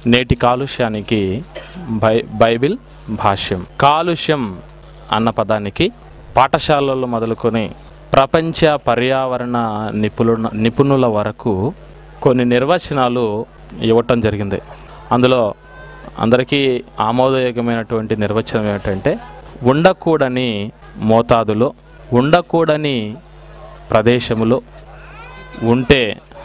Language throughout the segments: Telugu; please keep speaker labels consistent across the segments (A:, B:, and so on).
A: నేటి కాలుష్యానికి బై బైబిల్ భాష్యం కాలుష్యం అన్న పదానికి పాఠశాలల్లో మొదలుకొని ప్రపంచ పర్యావరణ నిపుణుల నిపుణుల వరకు కొన్ని నిర్వచనాలు ఇవ్వటం జరిగింది అందులో అందరికీ ఆమోదయోగ్యమైనటువంటి నిర్వచనం ఏమిటంటే ఉండకూడని మోతాదులో ఉండకూడని ప్రదేశములో ఉంటే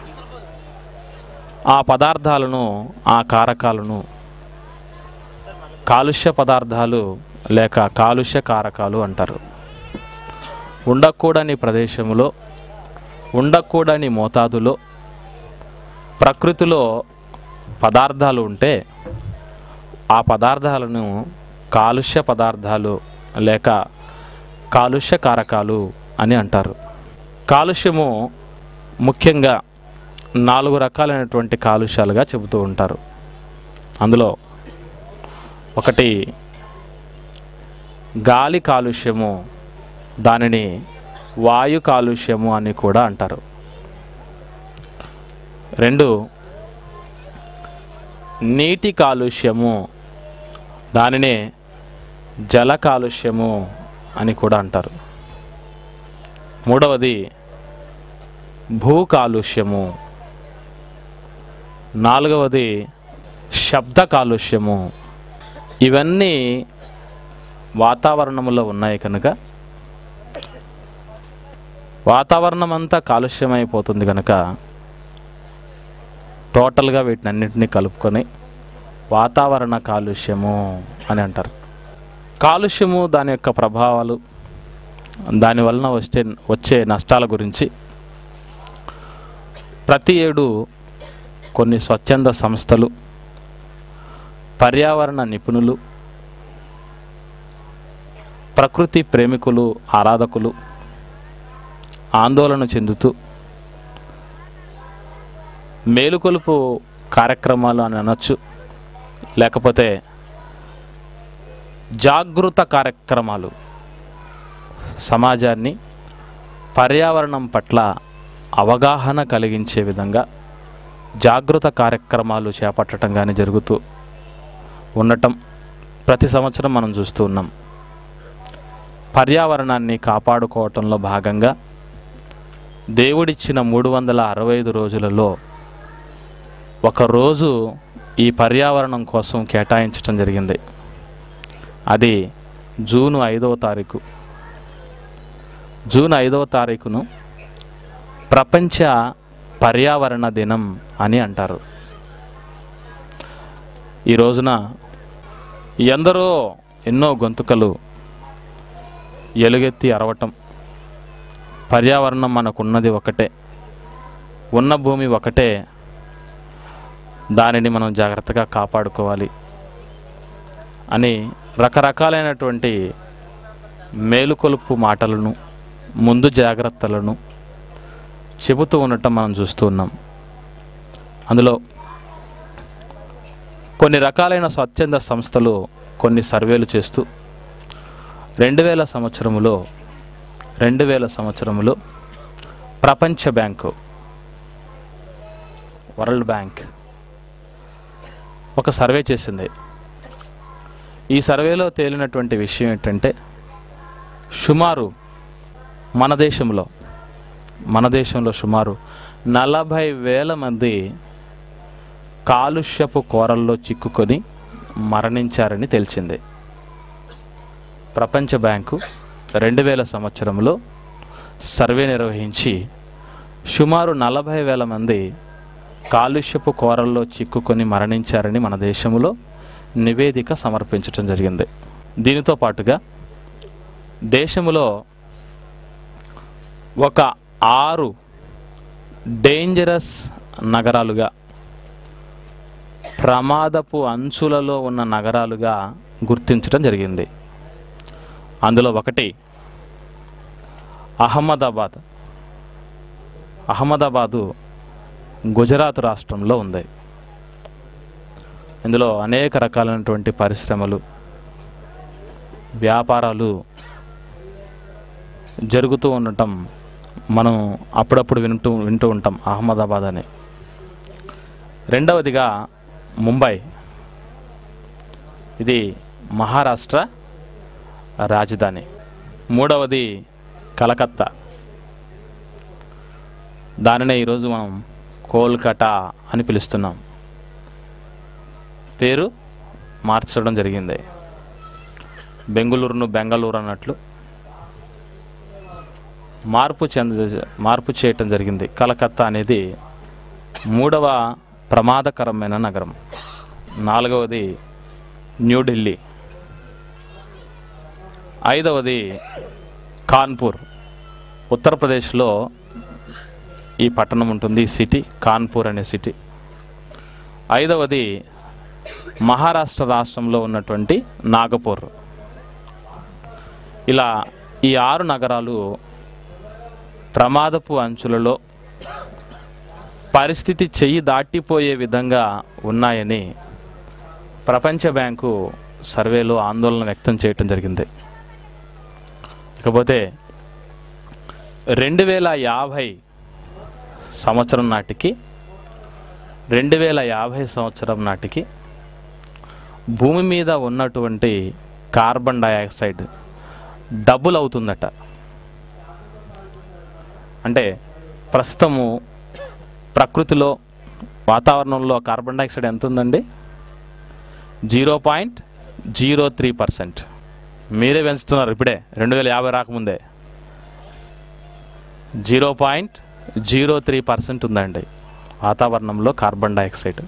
A: ఆ పదార్థాలను ఆ కారకాలను కాలుష్య పదార్థాలు లేక కాలుష్య కారకాలు అంటారు ఉండకూడని ప్రదేశంలో ఉండకూడని మోతాదులో ప్రకృతిలో పదార్థాలు ఉంటే ఆ పదార్థాలను కాలుష్య పదార్థాలు లేక కాలుష్య కారకాలు అని అంటారు కాలుష్యము ముఖ్యంగా నాలుగు రకాలైనటువంటి కాలుష్యాలుగా చెబుతూ ఉంటారు అందులో ఒకటి గాలి కాలుష్యము దానిని వాయు కాలుష్యము అని కూడా అంటారు రెండు నీటి కాలుష్యము దానినే జల కాలుష్యము అని కూడా అంటారు మూడవది భూ కాలుష్యము నాలుగవది శబ్ద కాలుష్యము ఇవన్నీ వాతావరణంలో ఉన్నాయి కనుక వాతావరణం అంతా కాలుష్యమైపోతుంది కనుక టోటల్గా వీటిని అన్నింటినీ కలుపుకొని వాతావరణ కాలుష్యము అని అంటారు కాలుష్యము దాని యొక్క ప్రభావాలు దాని వలన వచ్చే వచ్చే నష్టాల గురించి ప్రతి ఏడు కొన్ని స్వచ్ఛంద సంస్థలు పర్యావరణ నిపుణులు ప్రకృతి ప్రేమికులు ఆరాధకులు ఆందోళన చెందుతూ మేలుకొలుపు కార్యక్రమాలు అని అనొచ్చు లేకపోతే జాగృత కార్యక్రమాలు సమాజాన్ని పర్యావరణం పట్ల అవగాహన కలిగించే విధంగా జాగృత కార్యక్రమాలు చేపట్టడం కానీ జరుగుతూ ఉండటం ప్రతి సంవత్సరం మనం చూస్తూ ఉన్నాం పర్యావరణాన్ని కాపాడుకోవటంలో భాగంగా దేవుడిచ్చిన మూడు వందల అరవై ఐదు రోజులలో ఒక రోజు ఈ పర్యావరణం కోసం కేటాయించడం జరిగింది అది జూన్ ఐదవ తారీఖు జూన్ ఐదవ తారీఖును ప్రపంచ పర్యావరణ దినం అని అంటారు ఈ రోజున ఎందరో ఎన్నో గొంతుకలు ఎలుగెత్తి అరవటం పర్యావరణం మనకున్నది ఒకటే ఉన్న భూమి ఒకటే దానిని మనం జాగ్రత్తగా కాపాడుకోవాలి అని రకరకాలైనటువంటి మేలుకొలుపు మాటలను ముందు జాగ్రత్తలను చెబుతూ ఉండటం మనం చూస్తూ ఉన్నాం అందులో కొన్ని రకాలైన స్వచ్ఛంద సంస్థలు కొన్ని సర్వేలు చేస్తూ రెండు వేల సంవత్సరములో రెండు వేల సంవత్సరములో ప్రపంచ బ్యాంకు వరల్డ్ బ్యాంక్ ఒక సర్వే చేసింది ఈ సర్వేలో తేలినటువంటి విషయం ఏంటంటే సుమారు మన దేశంలో మన దేశంలో సుమారు నలభై వేల మంది కాలుష్యపు కోరల్లో చిక్కుకొని మరణించారని తెలిసింది ప్రపంచ బ్యాంకు రెండు వేల సంవత్సరంలో సర్వే నిర్వహించి సుమారు నలభై వేల మంది కాలుష్యపు కోరల్లో చిక్కుకొని మరణించారని మన దేశంలో నివేదిక సమర్పించడం జరిగింది దీనితో పాటుగా దేశంలో ఒక ఆరు డేంజరస్ నగరాలుగా ప్రమాదపు అంచులలో ఉన్న నగరాలుగా గుర్తించడం జరిగింది అందులో ఒకటి అహ్మదాబాద్ అహ్మదాబాదు గుజరాత్ రాష్ట్రంలో ఉంది ఇందులో అనేక రకాలైనటువంటి పరిశ్రమలు వ్యాపారాలు జరుగుతూ ఉండటం మనం అప్పుడప్పుడు వింటూ వింటూ ఉంటాం అహ్మదాబాద్ అని రెండవదిగా ముంబై ఇది మహారాష్ట్ర రాజధాని మూడవది కలకత్తా దానినే ఈరోజు మనం కోల్కటా అని పిలుస్తున్నాం పేరు మార్చడం జరిగింది బెంగుళూరును బెంగళూరు అన్నట్లు మార్పు చెంద మార్పు చేయటం జరిగింది కలకత్తా అనేది మూడవ ప్రమాదకరమైన నగరం నాలుగవది న్యూఢిల్లీ ఐదవది కాన్పూర్ ఉత్తరప్రదేశ్లో ఈ పట్టణం ఉంటుంది ఈ సిటీ కాన్పూర్ అనే సిటీ ఐదవది మహారాష్ట్ర రాష్ట్రంలో ఉన్నటువంటి నాగపూర్ ఇలా ఈ ఆరు నగరాలు ప్రమాదపు అంచులలో పరిస్థితి చెయ్యి దాటిపోయే విధంగా ఉన్నాయని ప్రపంచ బ్యాంకు సర్వేలో ఆందోళన వ్యక్తం చేయటం జరిగింది ఇకపోతే రెండు వేల యాభై సంవత్సరం నాటికి రెండు వేల యాభై సంవత్సరం నాటికి భూమి మీద ఉన్నటువంటి కార్బన్ డయాక్సైడ్ డబుల్ అవుతుందట అంటే ప్రస్తుతము ప్రకృతిలో వాతావరణంలో కార్బన్ డైఆక్సైడ్ ఎంత ఉందండి zero point zero three percent మీరే పెంచుతున్నారు ఇప్పుడే రెండు వేల యాభై రాకముందే zero point zero three percent ఉందండి వాతావరణంలో కార్బన్ డైఆక్సైడ్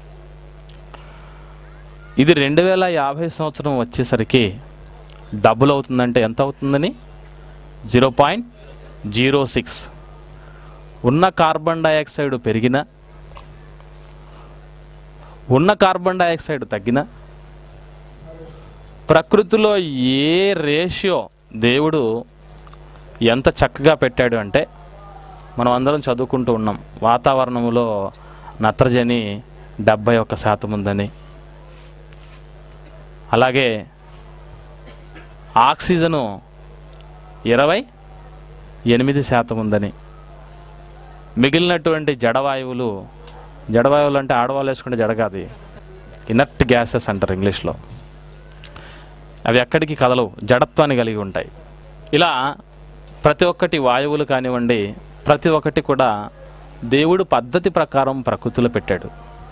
A: ఇది రెండు వేల యాభై సంవత్సరం వచ్చేసరికి డబుల్ అవుతుందంటే ఎంత అవుతుందని జీరో పాయింట్ జీరో సిక్స్ ఉన్న కార్బన్ డైఆక్సైడ్ పెరిగిన ఉన్న కార్బన్ డైఆక్సైడ్ తగ్గిన ప్రకృతిలో ఏ రేషియో దేవుడు ఎంత చక్కగా పెట్టాడు అంటే మనం అందరం చదువుకుంటూ ఉన్నాం వాతావరణంలో నత్రజని డెబ్బై ఒక్క శాతం ఉందని అలాగే ఆక్సిజను ఇరవై ఎనిమిది శాతం ఉందని మిగిలినటువంటి జడవాయువులు జడవాయువులు అంటే ఆడవాళ్ళు వేసుకుంటే జడ కాదు ఇనర్ట్ గ్యాసెస్ అంటారు ఇంగ్లీష్లో అవి ఎక్కడికి కదలవు జడత్వాన్ని కలిగి ఉంటాయి ఇలా ప్రతి ఒక్కటి వాయువులు కానివ్వండి ప్రతి ఒక్కటి కూడా దేవుడు పద్ధతి ప్రకారం ప్రకృతిలో పెట్టాడు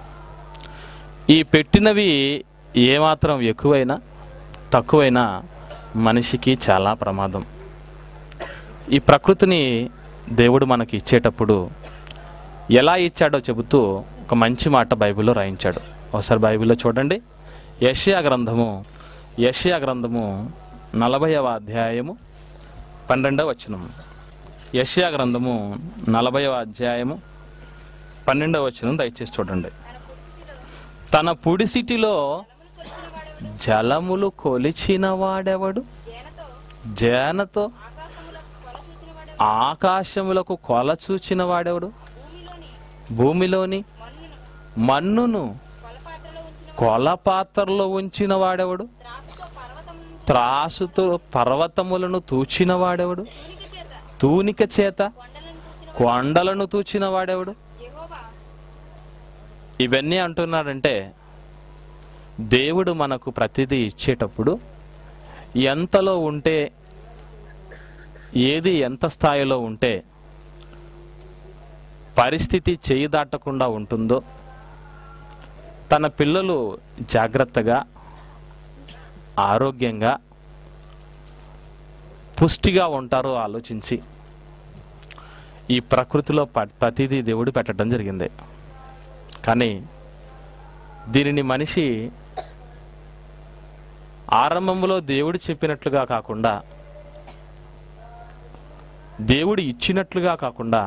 A: ఈ పెట్టినవి ఏమాత్రం ఎక్కువైనా తక్కువైనా మనిషికి చాలా ప్రమాదం ఈ ప్రకృతిని దేవుడు మనకి ఇచ్చేటప్పుడు ఎలా ఇచ్చాడో చెబుతూ ఒక మంచి మాట బైబిల్లో రాయించాడు ఒకసారి బైబిల్లో చూడండి యషయా గ్రంథము యషయా గ్రంథము నలభైవ అధ్యాయము పన్నెండవ వచనం యషయా గ్రంథము నలభైవ అధ్యాయము పన్నెండవ వచనం దయచేసి చూడండి తన పుడిసిటిలో జలములు కొలిచిన వాడెవడు జేనతో ఆకాశములకు కొల చూచిన వాడెవడు భూమిలోని మన్నును కొల పాత్రలో ఉంచిన వాడెవడు త్రాసుతో పర్వతములను తూచిన వాడెవడు తూనిక చేత కొండలను తూచిన వాడెవడు ఇవన్నీ అంటున్నాడంటే దేవుడు మనకు ప్రతిదీ ఇచ్చేటప్పుడు ఎంతలో ఉంటే ఏది ఎంత స్థాయిలో ఉంటే పరిస్థితి చేయి దాటకుండా ఉంటుందో తన పిల్లలు జాగ్రత్తగా ఆరోగ్యంగా పుష్టిగా ఉంటారో ఆలోచించి ఈ ప్రకృతిలో ప- ప్రతిదీ దేవుడు పెట్టడం జరిగింది కానీ దీనిని మనిషి ఆరంభంలో దేవుడు చెప్పినట్లుగా కాకుండా దేవుడు ఇచ్చినట్లుగా కాకుండా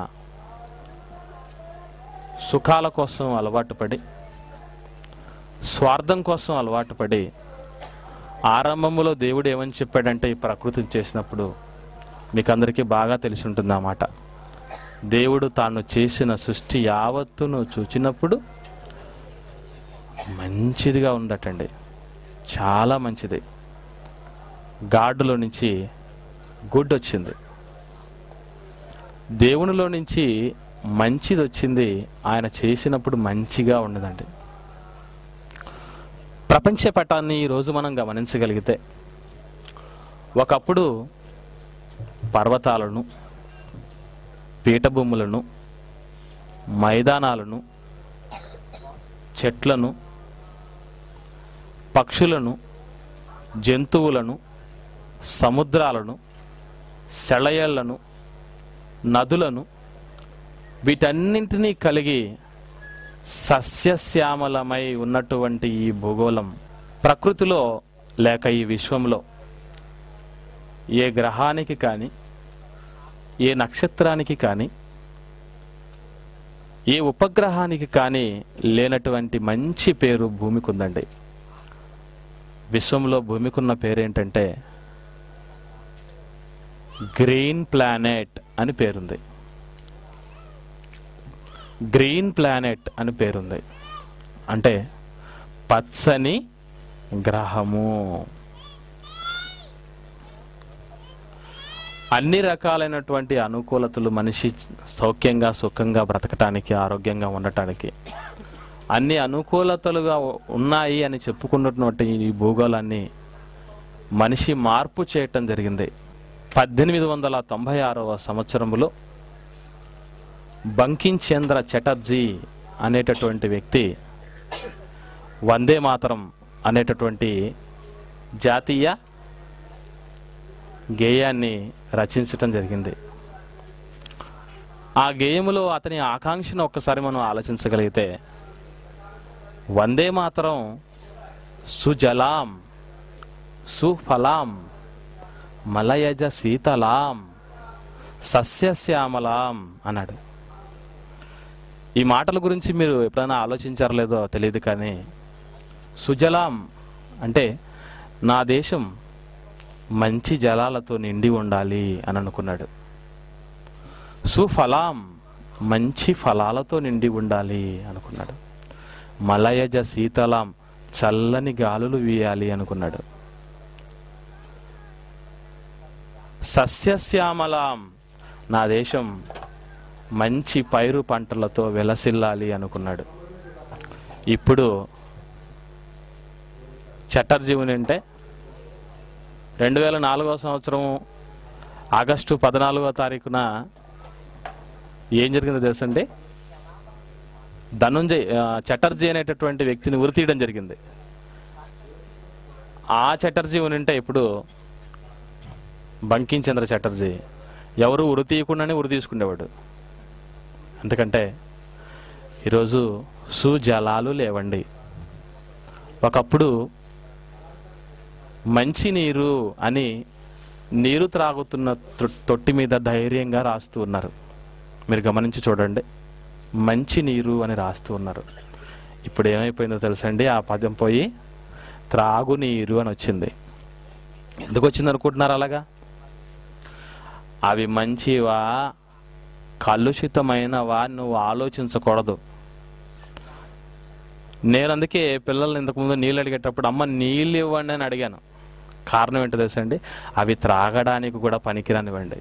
A: సుఖాల కోసం అలవాటు పడి స్వార్థం కోసం అలవాటు పడి ఆరంభంలో దేవుడు ఏమని చెప్పాడంటే ఈ ప్రకృతిని చేసినప్పుడు మీకు అందరికీ బాగా తెలిసి ఉంటుంది ఆ మాట దేవుడు తాను చేసిన సృష్టి యావత్తును చూచినప్పుడు మంచిదిగా ఉందటండి చాలా మంచిది గాడ్లో నుంచి గుడ్ వచ్చింది దేవునిలో నుంచి మంచిది వచ్చింది ఆయన చేసినప్పుడు మంచిగా ఉండదండి ప్రపంచ పటాన్ని ఈరోజు మనం గమనించగలిగితే ఒకప్పుడు పర్వతాలను పీఠభూములను మైదానాలను చెట్లను పక్షులను జంతువులను సముద్రాలను సెలయేళ్లను నదులను వీటన్నింటినీ కలిగి సస్యశ్యామలమై ఉన్నటువంటి ఈ భూగోళం ప్రకృతిలో లేక ఈ విశ్వంలో ఏ గ్రహానికి కానీ ఏ నక్షత్రానికి కానీ ఏ ఉపగ్రహానికి కానీ లేనటువంటి మంచి పేరు భూమికి ఉందండి విశ్వంలో భూమికున్న పేరేంటంటే గ్రీన్ ప్లానెట్ అని పేరుంది గ్రీన్ ప్లానెట్ అని పేరుంది అంటే పచ్చని గ్రహము అన్ని రకాలైనటువంటి అనుకూలతలు మనిషి సౌఖ్యంగా సుఖంగా బ్రతకటానికి ఆరోగ్యంగా ఉండటానికి అన్ని అనుకూలతలుగా ఉన్నాయి అని చెప్పుకున్నటువంటి ఈ భూగోళాన్ని మనిషి మార్పు చేయటం జరిగింది పద్దెనిమిది వందల తొంభై ఆరవ సంవత్సరంలో బంకించంద్ర చటర్జీ అనేటటువంటి వ్యక్తి వందే మాతరం అనేటటువంటి జాతీయ గేయాన్ని రచించటం జరిగింది ఆ గేయములో అతని ఆకాంక్షను ఒక్కసారి మనం ఆలోచించగలిగితే వందే మాతరం సుజలాం సుఫలాం మలయజ శీతలాం సస్యశ్యామలాం అన్నాడు ఈ మాటల గురించి మీరు ఎప్పుడైనా ఆలోచించారో లేదో తెలియదు కానీ సుజలాం అంటే నా దేశం మంచి జలాలతో నిండి ఉండాలి అని అనుకున్నాడు సుఫలాం మంచి ఫలాలతో నిండి ఉండాలి అనుకున్నాడు మలయజ శీతలాం చల్లని గాలులు వీయాలి అనుకున్నాడు సస్యశ్యామలాం నా దేశం మంచి పైరు పంటలతో వెలసిల్లాలి అనుకున్నాడు ఇప్పుడు చటర్జీ అంటే రెండు వేల నాలుగో సంవత్సరం ఆగస్టు పద్నాలుగో తారీఖున ఏం జరిగిందో తెలుసండి ధనుంజయ్ ఆ, చటర్జీ అనేటటువంటి వ్యక్తిని ఉరితీయడం జరిగింది ఆ చటర్జీ ఉంటే ఇప్పుడు బంకించంద్ర చటర్జీ ఎవరు ఉరి తీయకుండానే ఉరి తీసుకునేవాడు ఎందుకంటే ఈరోజు సుజలాలు లేవండి ఒకప్పుడు మంచి నీరు అని నీరు త్రాగుతున్న తొ- తొట్టి మీద ధైర్యంగా రాస్తూ ఉన్నారు మీరు గమనించి చూడండి మంచి నీరు అని రాస్తూ ఉన్నారు ఇప్పుడు ఏమైపోయిందో తెలుసండి ఆ పదం పోయి త్రాగునీరు అని వచ్చింది ఎందుకు వచ్చింది అనుకుంటున్నారు అలాగా అవి మంచివా కలుషితమైనవా నువ్వు ఆలోచించకూడదు నేను అందుకే పిల్లల్ని ఇంతకుముందు నీళ్ళు అడిగేటప్పుడు అమ్మ నీళ్ళు ఇవ్వండి అని అడిగాను కారణం ఏంటో తెలుసండి అవి త్రాగడానికి కూడా పనికిరానివ్వండి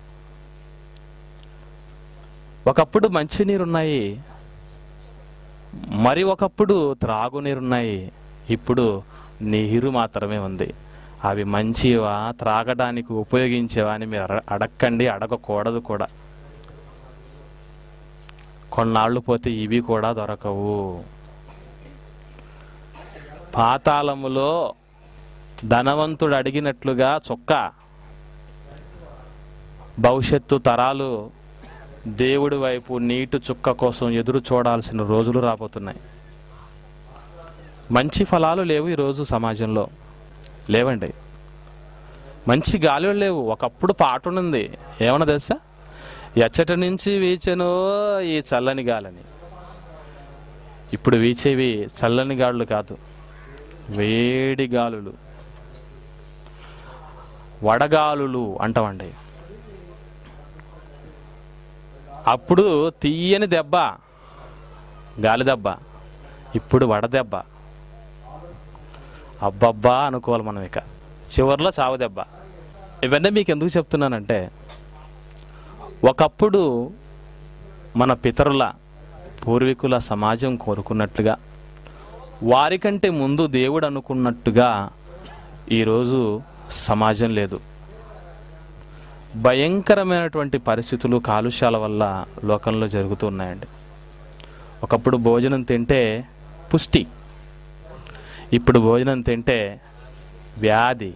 A: ఒకప్పుడు మంచినీరున్నాయి మరి ఒకప్పుడు త్రాగునీరున్నాయి ఇప్పుడు నీరు మాత్రమే ఉంది అవి మంచివా త్రాగడానికి ఉపయోగించేవా అని మీరు అడ- అడక్కండి అడగకూడదు కూడా కొన్నాళ్ళు పోతే ఇవి కూడా దొరకవు పాతాళములో ధనవంతుడు అడిగినట్లుగా చొక్క భవిష్యత్తు తరాలు దేవుడి వైపు నీటి చుక్క కోసం ఎదురు చూడాల్సిన రోజులు రాబోతున్నాయి మంచి ఫలాలు లేవు ఈరోజు సమాజంలో లేవండి మంచి గాలులు లేవు ఒకప్పుడు పాట ఉన్నది ఏమన్నా తెలుసా ఎచ్చటి నుంచి వీచెనో ఈ చల్లని గాలని ఇప్పుడు వీచేవి చల్లని గాలులు కాదు వేడి గాలులు వడగాలులు అంటామండి అప్పుడు తీయని దెబ్బ గాలి దెబ్బ ఇప్పుడు వడదెబ్బ అబ్బబ్బా అనుకోవాలి మనం ఇక చివరిలో చావు దెబ్బ ఇవన్నీ మీకు ఎందుకు చెప్తున్నానంటే ఒకప్పుడు మన పితరుల పూర్వీకుల సమాజం కోరుకున్నట్లుగా వారికంటే ముందు దేవుడు అనుకున్నట్టుగా ఈరోజు సమాజం లేదు భయంకరమైనటువంటి పరిస్థితులు కాలుష్యాల వల్ల లోకంలో జరుగుతూ ఉన్నాయండి ఒకప్పుడు భోజనం తింటే పుష్టి ఇప్పుడు భోజనం తింటే వ్యాధి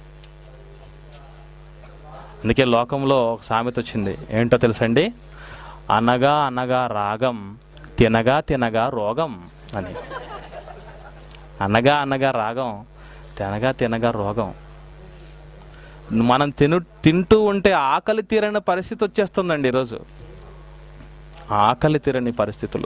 A: అందుకే లోకంలో ఒక సామెత వచ్చింది ఏంటో తెలుసండి అనగా అనగా రాగం తినగా తినగా రోగం అని అనగా అనగా రాగం తినగా తినగా రోగం మనం తిను తింటూ ఉంటే ఆకలి తీరని పరిస్థితి వచ్చేస్తుందండి ఈరోజు ఆకలి తీరని పరిస్థితులు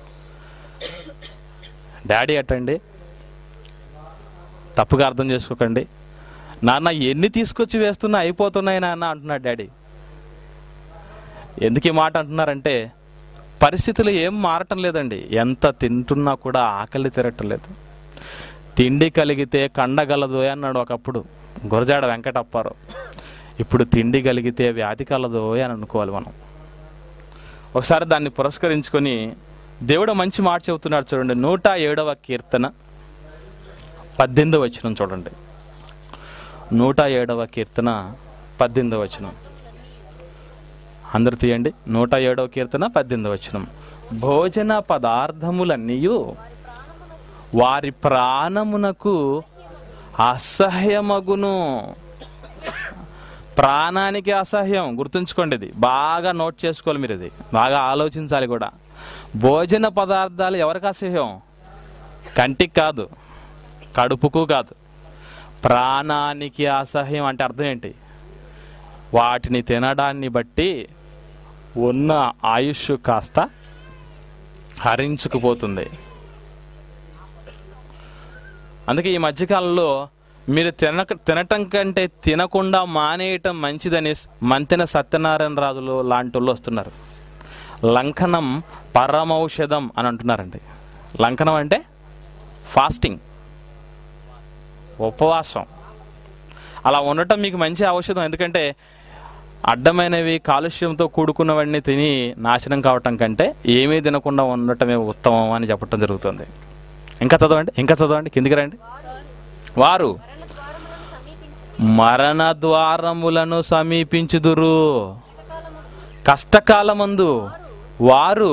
A: డాడీ అటండి తప్పుగా అర్థం చేసుకోకండి నాన్న ఎన్ని తీసుకొచ్చి వేస్తున్నా అయిపోతున్నాయి నాన్న అంటున్నాడు డాడీ ఎందుకు ఈ మాట అంటున్నారంటే పరిస్థితులు ఏం మారటం లేదండి ఎంత తింటున్నా కూడా ఆకలి తీరటం లేదు తిండి కలిగితే కండగలదు అన్నాడు ఒకప్పుడు గురజాడ వెంకటప్పారావు ఇప్పుడు తిండి కలిగితే వ్యాధి కలదు అని అనుకోవాలి మనం ఒకసారి దాన్ని పురస్కరించుకొని దేవుడు మంచి మాట చెబుతున్నాడు చూడండి నూట ఏడవ కీర్తన పద్దెనిమిదవ వచనం చూడండి నూట ఏడవ కీర్తన పద్దెనిమిదవ వచనం అందరు తీయండి నూట ఏడవ కీర్తన పద్దెనిమిదవ వచనం భోజన పదార్థములన్నీయు వారి ప్రాణమునకు అసహ్యమగును ప్రాణానికి అసహ్యం గుర్తుంచుకోండి ఇది బాగా నోట్ చేసుకోవాలి మీరు ఇది బాగా ఆలోచించాలి కూడా భోజన పదార్థాలు ఎవరికి అసహ్యం కంటికి కాదు కడుపుకు కాదు ప్రాణానికి అసహ్యం అంటే అర్థం ఏంటి వాటిని తినడాన్ని బట్టి ఉన్న ఆయుష్ కాస్త హరించుకుపోతుంది అందుకే ఈ మధ్యకాలంలో మీరు తినక తినటం కంటే తినకుండా మానేయటం మంచిదని మంతెన సత్యనారాయణ రాజులు లాంటి వాళ్ళు వస్తున్నారు లంకనం పరమౌషధం అని అంటున్నారండి లంకనం అంటే ఫాస్టింగ్ ఉపవాసం అలా ఉండటం మీకు మంచి ఔషధం ఎందుకంటే అడ్డమైనవి కాలుష్యంతో కూడుకున్నవన్నీ తిని నాశనం కావటం కంటే ఏమీ తినకుండా ఉండటమే ఉత్తమం అని చెప్పటం జరుగుతుంది ఇంకా చదవండి ఇంకా చదవండి కిందికి రండి వారు మరణ ద్వారములను సమీపించుదురు కష్టకాలమందు వారు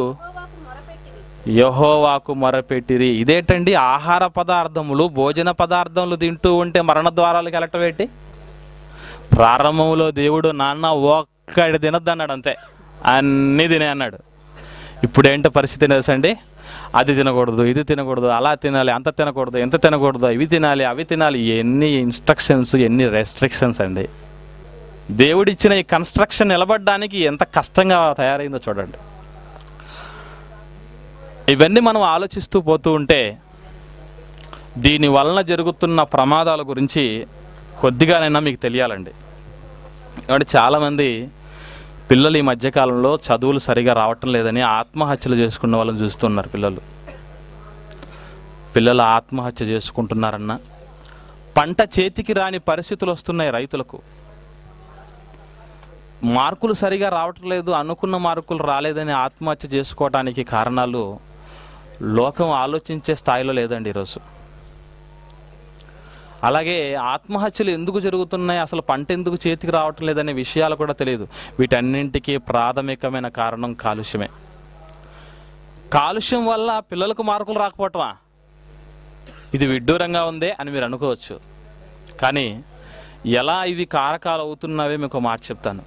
A: యహోవాకు మొరపెట్టిరి ఇదేంటండి ఆహార పదార్థములు భోజన పదార్థములు తింటూ ఉంటే మరణ ద్వారాలకు వెళ్ళటం ఏంటి ప్రారంభంలో దేవుడు నాన్న ఒక్కడి తినద్దు అన్నాడు అంతే అన్నీ తినే అన్నాడు ఇప్పుడు ఏంటో పరిస్థితి తెలుసండి అది తినకూడదు ఇది తినకూడదు అలా తినాలి అంత తినకూడదు ఎంత తినకూడదు ఇవి తినాలి అవి తినాలి ఎన్ని ఇన్స్ట్రక్షన్స్ ఎన్ని రెస్ట్రిక్షన్స్ అండి దేవుడిచ్చిన ఈ కన్స్ట్రక్షన్ నిలబడడానికి ఎంత కష్టంగా తయారైందో చూడండి ఇవన్నీ మనం ఆలోచిస్తూ పోతూ ఉంటే దీని వలన జరుగుతున్న ప్రమాదాల గురించి కొద్దిగానైనా మీకు తెలియాలండి కాబట్టి చాలామంది పిల్లలు ఈ మధ్యకాలంలో చదువులు సరిగా రావటం లేదని ఆత్మహత్యలు చేసుకున్న వాళ్ళని చూస్తున్నారు పిల్లలు పిల్లలు ఆత్మహత్య చేసుకుంటున్నారన్న పంట చేతికి రాని పరిస్థితులు వస్తున్నాయి రైతులకు మార్కులు సరిగా రావటం లేదు అనుకున్న మార్కులు రాలేదని ఆత్మహత్య చేసుకోవడానికి కారణాలు లోకం ఆలోచించే స్థాయిలో లేదండి ఈరోజు అలాగే ఆత్మహత్యలు ఎందుకు జరుగుతున్నాయి అసలు పంట ఎందుకు చేతికి రావటం లేదనే విషయాలు కూడా తెలియదు వీటన్నింటికి ప్రాథమికమైన కారణం కాలుష్యమే కాలుష్యం వల్ల పిల్లలకు మార్కులు రాకపోవటమా ఇది విడ్డూరంగా ఉందే అని మీరు అనుకోవచ్చు కానీ ఎలా ఇవి కారకాలు అవుతున్నవే మీకు ఒక మాట చెప్తాను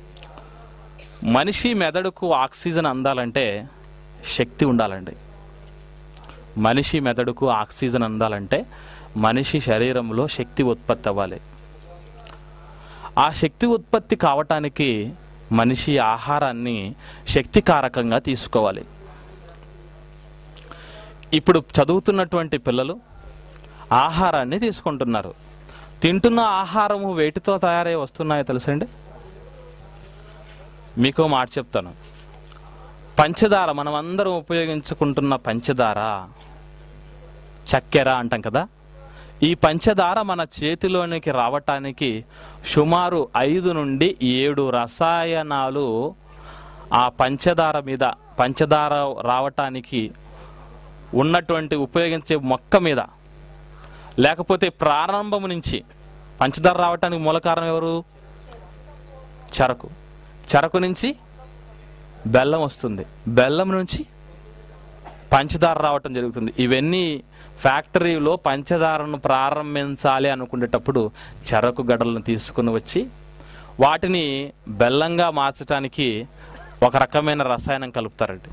A: మనిషి మెదడుకు ఆక్సిజన్ అందాలంటే శక్తి ఉండాలండి మనిషి మెదడుకు ఆక్సిజన్ అందాలంటే మనిషి శరీరంలో శక్తి ఉత్పత్తి అవ్వాలి ఆ శక్తి ఉత్పత్తి కావటానికి మనిషి ఆహారాన్ని శక్తికారకంగా తీసుకోవాలి ఇప్పుడు చదువుతున్నటువంటి పిల్లలు ఆహారాన్ని తీసుకుంటున్నారు తింటున్న ఆహారము వేటితో తయారై వస్తున్నాయో తెలుసండి మీకు మాట చెప్తాను పంచదార మనం అందరం ఉపయోగించుకుంటున్న పంచదార చక్కెర అంటాం కదా ఈ పంచదార మన చేతిలోనికి రావటానికి సుమారు ఐదు నుండి ఏడు రసాయనాలు ఆ పంచదార మీద పంచదార రావటానికి ఉన్నటువంటి ఉపయోగించే మొక్క మీద లేకపోతే ప్రారంభం నుంచి పంచదార రావటానికి మూల కారణం ఎవరు చెరకు చెరకు నుంచి బెల్లం వస్తుంది బెల్లం నుంచి పంచదార రావటం జరుగుతుంది ఇవన్నీ ఫ్యాక్టరీలో పంచదారను ప్రారంభించాలి అనుకునేటప్పుడు చెరకు గడలను తీసుకుని వచ్చి వాటిని బెల్లంగా మార్చడానికి ఒక రకమైన రసాయనం కలుపుతారండి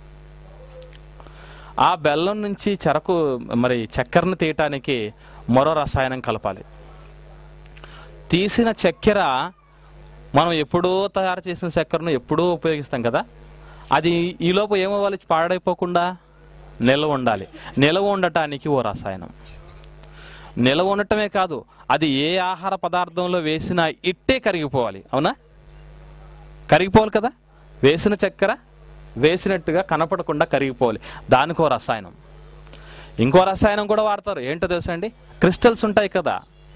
A: ఆ బెల్లం నుంచి చెరకు మరి చక్కెరను తీయటానికి మరో రసాయనం కలపాలి తీసిన చక్కెర మనం ఎప్పుడో తయారు చేసిన చక్కెరను ఎప్పుడూ ఉపయోగిస్తాం కదా అది ఈలోపు ఏమవ్వాలి పాడైపోకుండా నిల్వ ఉండాలి నిల్వ ఉండటానికి ఓ రసాయనం నిల్వ ఉండటమే కాదు అది ఏ ఆహార పదార్థంలో వేసినా ఇట్టే కరిగిపోవాలి అవునా కరిగిపోవాలి కదా వేసిన చక్కెర వేసినట్టుగా కనపడకుండా కరిగిపోవాలి దానికో రసాయనం ఇంకో రసాయనం కూడా వాడతారు ఏంటో తెలుసా అండి క్రిస్టల్స్ ఉంటాయి కదా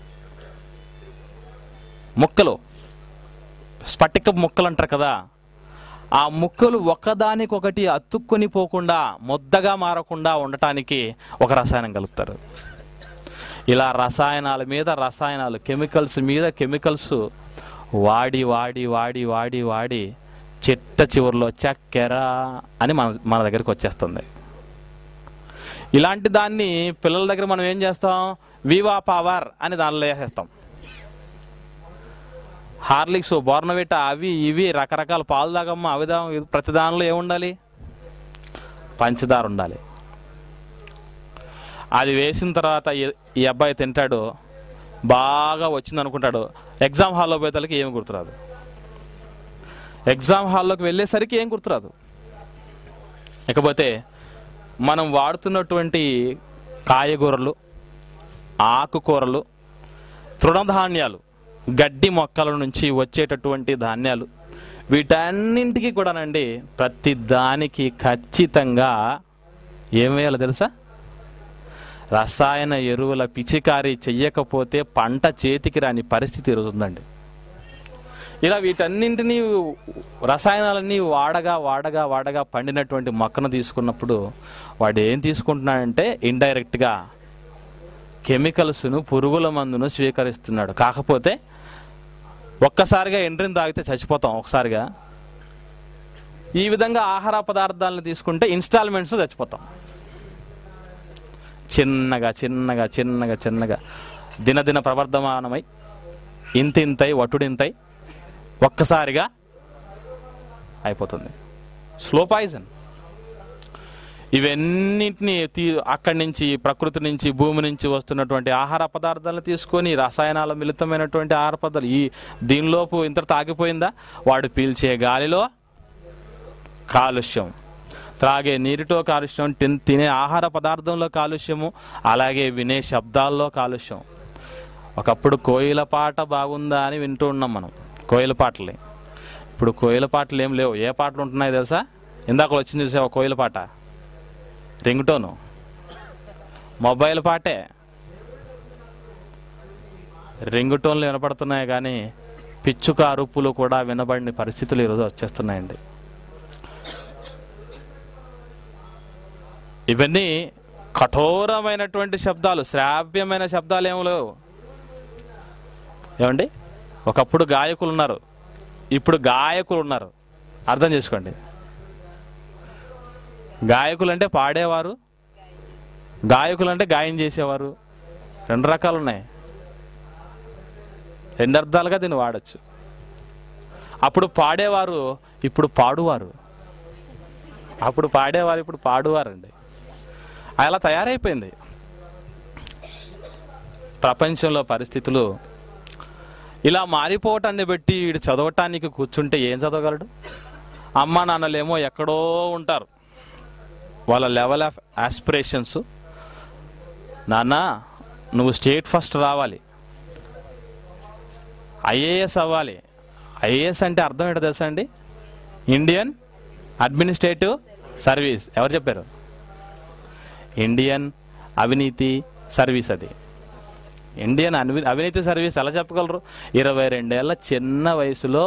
A: ముక్కలు స్ఫటిక ముక్కలు అంటారు కదా ఆ ముక్కలు ఒకదానికొకటి అతుక్కొని పోకుండా ముద్దగా మారకుండా ఉండటానికి ఒక రసాయనం కలుపుతారు ఇలా రసాయనాల మీద రసాయనాలు కెమికల్స్ మీద కెమికల్స్ వాడి వాడి వాడి వాడి వాడి చిట్ట చివరిలో చక్కెర అని మన మన దగ్గరికి వచ్చేస్తుంది ఇలాంటి దాన్ని పిల్లల దగ్గర మనం ఏం చేస్తాం వివా పవర్ అని దానిలో వేసేస్తాం హార్లిక్స్ బోర్నవిట అవి ఇవి రకరకాల పాలు తాగమ్మ అవి తాగమ్మ, ఇది ప్రతి దానిలో ఏముండాలి పంచదార ఉండాలి అది వేసిన తర్వాత ఈ- ఈ అబ్బాయి తింటాడు బాగా వచ్చింది అనుకుంటాడు ఎగ్జామ్ హాల్లో పోయేతలకి ఏమి గుర్తురాదు ఎగ్జామ్ హాల్లోకి వెళ్ళేసరికి ఏం గుర్తురాదు ఇకపోతే మనం వాడుతున్నటువంటి కాయగూరలు ఆకుకూరలు తృణధాన్యాలు గడ్డి మొక్కల నుంచి వచ్చేటటువంటి ధాన్యాలు వీటన్నింటికి కూడానండి ప్రతి దానికి ఖచ్చితంగా ఏం వేయాలో తెలుసా రసాయన ఎరువుల పిచికారీ చెయ్యకపోతే పంట చేతికి రాని పరిస్థితి ఈరోజు ఉందండి ఇలా వీటన్నింటినీ రసాయనాలన్నీ వాడగా వాడగా వాడగా పండినటువంటి మొక్కను తీసుకున్నప్పుడు వాడు ఏం తీసుకుంటున్నాడంటే ఇండైరెక్ట్గా కెమికల్స్ను పురుగుల మందును స్వీకరిస్తున్నాడు కాకపోతే ఒక్కసారిగా ఎండ్రిని తాగితే చచ్చిపోతాం ఒకసారిగా ఈ విధంగా ఆహార పదార్థాలను తీసుకుంటే ఇన్స్టాల్మెంట్స్ చచ్చిపోతాం చిన్నగా చిన్నగా చిన్నగా చిన్నగా దినదిన ప్రవర్ధమానమై ఇంతింతై వటుడింతై ఒక్కసారిగా అయిపోతుంది స్లో పాయిజన్ ఇవన్నింటినీ తీ అక్కడి నుంచి ప్రకృతి నుంచి భూమి నుంచి వస్తున్నటువంటి ఆహార పదార్థాలను తీసుకొని రసాయనాల మిళితమైనటువంటి ఆహార పదార్థాలు ఈ దీనిలోపు ఇంత తాగిపోయిందా వాడు పీల్చే గాలిలో కాలుష్యం త్రాగే నీటితో కాలుష్యం తిన్- తినే ఆహార పదార్థంలో కాలుష్యము అలాగే వినే శబ్దాల్లో కాలుష్యం ఒకప్పుడు కోయిల పాట బాగుందా అని వింటూ ఉన్నాం మనం కోయిల పాటలే ఇప్పుడు కోయిల పాటలు ఏం లేవు ఏ పాటలు ఉంటున్నాయి తెలుసా ఇందాక వచ్చింది చూసావా కోయిల పాట రింగ్ టోను మొబైల్ పాటే రింగ్ టోన్లు వినపడుతున్నాయి కానీ పిచ్చుక అరుపులు కూడా వినబడిన పరిస్థితులు ఈరోజు వచ్చేస్తున్నాయండి ఇవన్నీ కఠోరమైనటువంటి శబ్దాలు శ్రావ్యమైన శబ్దాలు ఏమో లేవు ఏమండి ఒకప్పుడు గాయకులు ఉన్నారు ఇప్పుడు గాయకులు ఉన్నారు అర్థం చేసుకోండి గాయకులు అంటే పాడేవారు గాయకులు అంటే గాయం చేసేవారు రెండు రకాలు ఉన్నాయి రెండు అర్థాలుగా దీన్ని వాడచ్చు అప్పుడు పాడేవారు ఇప్పుడు పాడువారు అప్పుడు పాడేవారు ఇప్పుడు పాడువారండి అలా తయారైపోయింది ప్రపంచంలో పరిస్థితులు ఇలా మారిపోవటాన్ని బట్టి వీడు చదవటానికి కూర్చుంటే ఏం చదవగలడు అమ్మ నాన్నలేమో ఎక్కడో ఉంటారు వాళ్ళ లెవెల్ ఆఫ్ ఆస్పిరేషన్స్ నాన్న నువ్వు స్టేట్ ఫస్ట్ రావాలి ఐఏఎస్ అవ్వాలి ఐఏఎస్ అంటే అర్థం ఏంటో తెలుసా అండి ఇండియన్ అడ్మినిస్ట్రేటివ్ సర్వీస్ ఎవరు చెప్పారు ఇండియన్ అవినీతి సర్వీస్ అది ఇండియన్ అన్వి అవినీతి సర్వీస్ ఎలా చెప్పగలరు ఇరవై రెండేళ్ల చిన్న వయసులో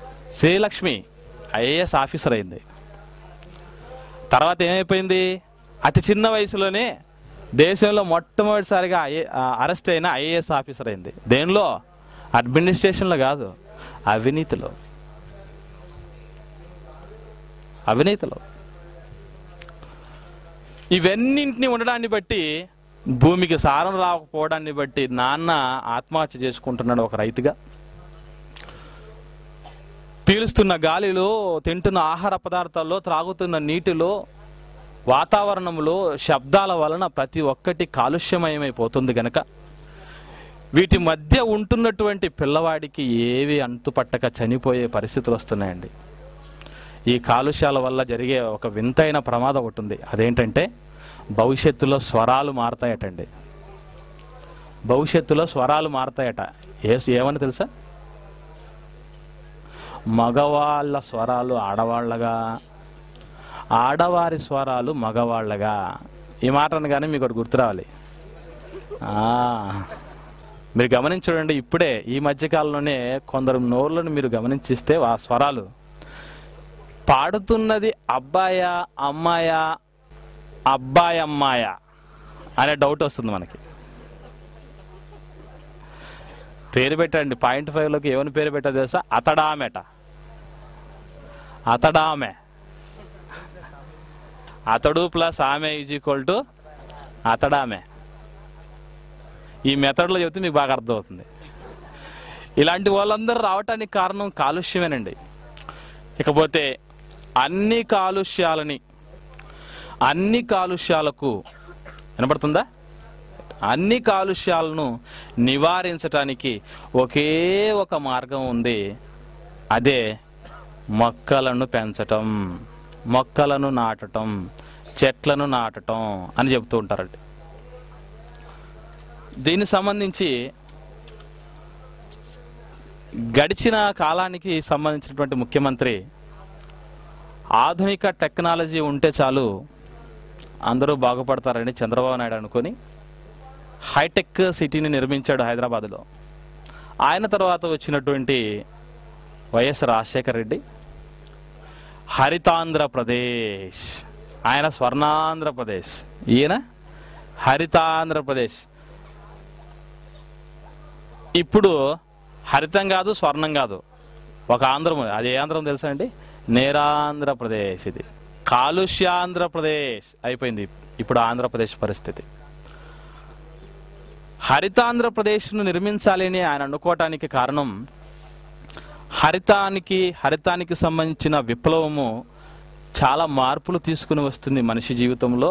A: శ్రీలక్ష్మి ఐఏఎస్ ఆఫీసర్ అయింది తర్వాత ఏమైపోయింది అతి చిన్న వయసులోనే దేశంలో మొట్టమొదటిసారిగా ఐఏ అరెస్ట్ అయిన ఐఏఎస్ ఆఫీసర్ అయింది దేనిలో అడ్మినిస్ట్రేషన్లో కాదు అవినీతిలో అవినీతిలో ఇవన్నింటినీ ఉండడాన్ని బట్టి భూమికి సారం రాకపోవడాన్ని బట్టి నాన్న ఆత్మహత్య చేసుకుంటున్నాడు ఒక రైతుగా పీలుస్తున్న గాలిలో తింటున్న ఆహార పదార్థాల్లో త్రాగుతున్న నీటిలో వాతావరణంలో శబ్దాల వలన ప్రతి ఒక్కటి కాలుష్యమయమైపోతుంది గనక వీటి మధ్య ఉంటున్నటువంటి పిల్లవాడికి ఏవి అంతుపట్టక చనిపోయే పరిస్థితులు వస్తున్నాయండి ఈ కాలుష్యాల వల్ల జరిగే ఒక వింతైన ప్రమాదం ఒకటి ఉంది అదేంటంటే భవిష్యత్తులో స్వరాలు మారతాయటండి భవిష్యత్తులో స్వరాలు మారతాయట ఏ ఏమని తెలుసా మగవాళ్ళ స్వరాలు ఆడవాళ్ళగా ఆడవారి స్వరాలు మగవాళ్ళగా ఈ మాట అనగానే మీకు ఒకటి గుర్తు రావాలి ఆ, మీరు గమనించండి ఇప్పుడే ఈ మధ్యకాలంలోనే కొందరు నోర్లను మీరు గమనించిస్తే ఆ స్వరాలు పాడుతున్నది అబ్బాయా అమ్మాయా అబ్బాయి అమ్మాయా అనే డౌట్ వస్తుంది మనకి పేరు పెట్టండి పాయింట్ ఫైవ్లోకి ఏమని పేరు పెట్టా తెలుసా అతడామెట అతడామె అతడు ప్లస్ ఆమె ఈజ్ ఈక్వల్ టు అతడామె ఈ మెథడ్లో చెబితే మీకు బాగా అర్థమవుతుంది ఇలాంటి వాళ్ళందరూ రావటానికి కారణం కాలుష్యమేనండి ఇకపోతే అన్ని కాలుష్యాలని అన్ని కాలుష్యాలకు వినపడుతుందా అన్ని కాలుష్యాలను నివారించటానికి ఒకే ఒక మార్గం ఉంది అదే మొక్కలను పెంచటం మొక్కలను నాటటం చెట్లను నాటటం అని చెబుతూ ఉంటారండి దీనికి సంబంధించి గడిచిన కాలానికి సంబంధించినటువంటి ముఖ్యమంత్రి ఆధునిక టెక్నాలజీ ఉంటే చాలు అందరూ బాగుపడతారని చంద్రబాబు నాయుడు అనుకొని హైటెక్ సిటీని నిర్మించాడు హైదరాబాద్లో ఆయన తర్వాత వచ్చినటువంటి వైఎస్ రాజశేఖర రెడ్డి హరితాంధ్రప్రదేశ్ ఆయన స్వర్ణాంధ్రప్రదేశ్ ఈయన హరితాంధ్రప్రదేశ్ ఇప్పుడు హరితం కాదు స్వర్ణం కాదు ఒక ఆంధ్రం అది ఏ ఆంధ్రం తెలుసా అండి నేరాంధ్రప్రదేశ్ ఇది కాలుష్యాంధ్రప్రదేశ్ అయిపోయింది ఇప్పుడు ఆంధ్రప్రదేశ్ పరిస్థితి హరితాంధ్రప్రదేశ్ను నిర్మించాలని ఆయన అనుకోవటానికి కారణం హరితానికి హరితానికి సంబంధించిన విప్లవము చాలా మార్పులు తీసుకుని వస్తుంది మనిషి జీవితంలో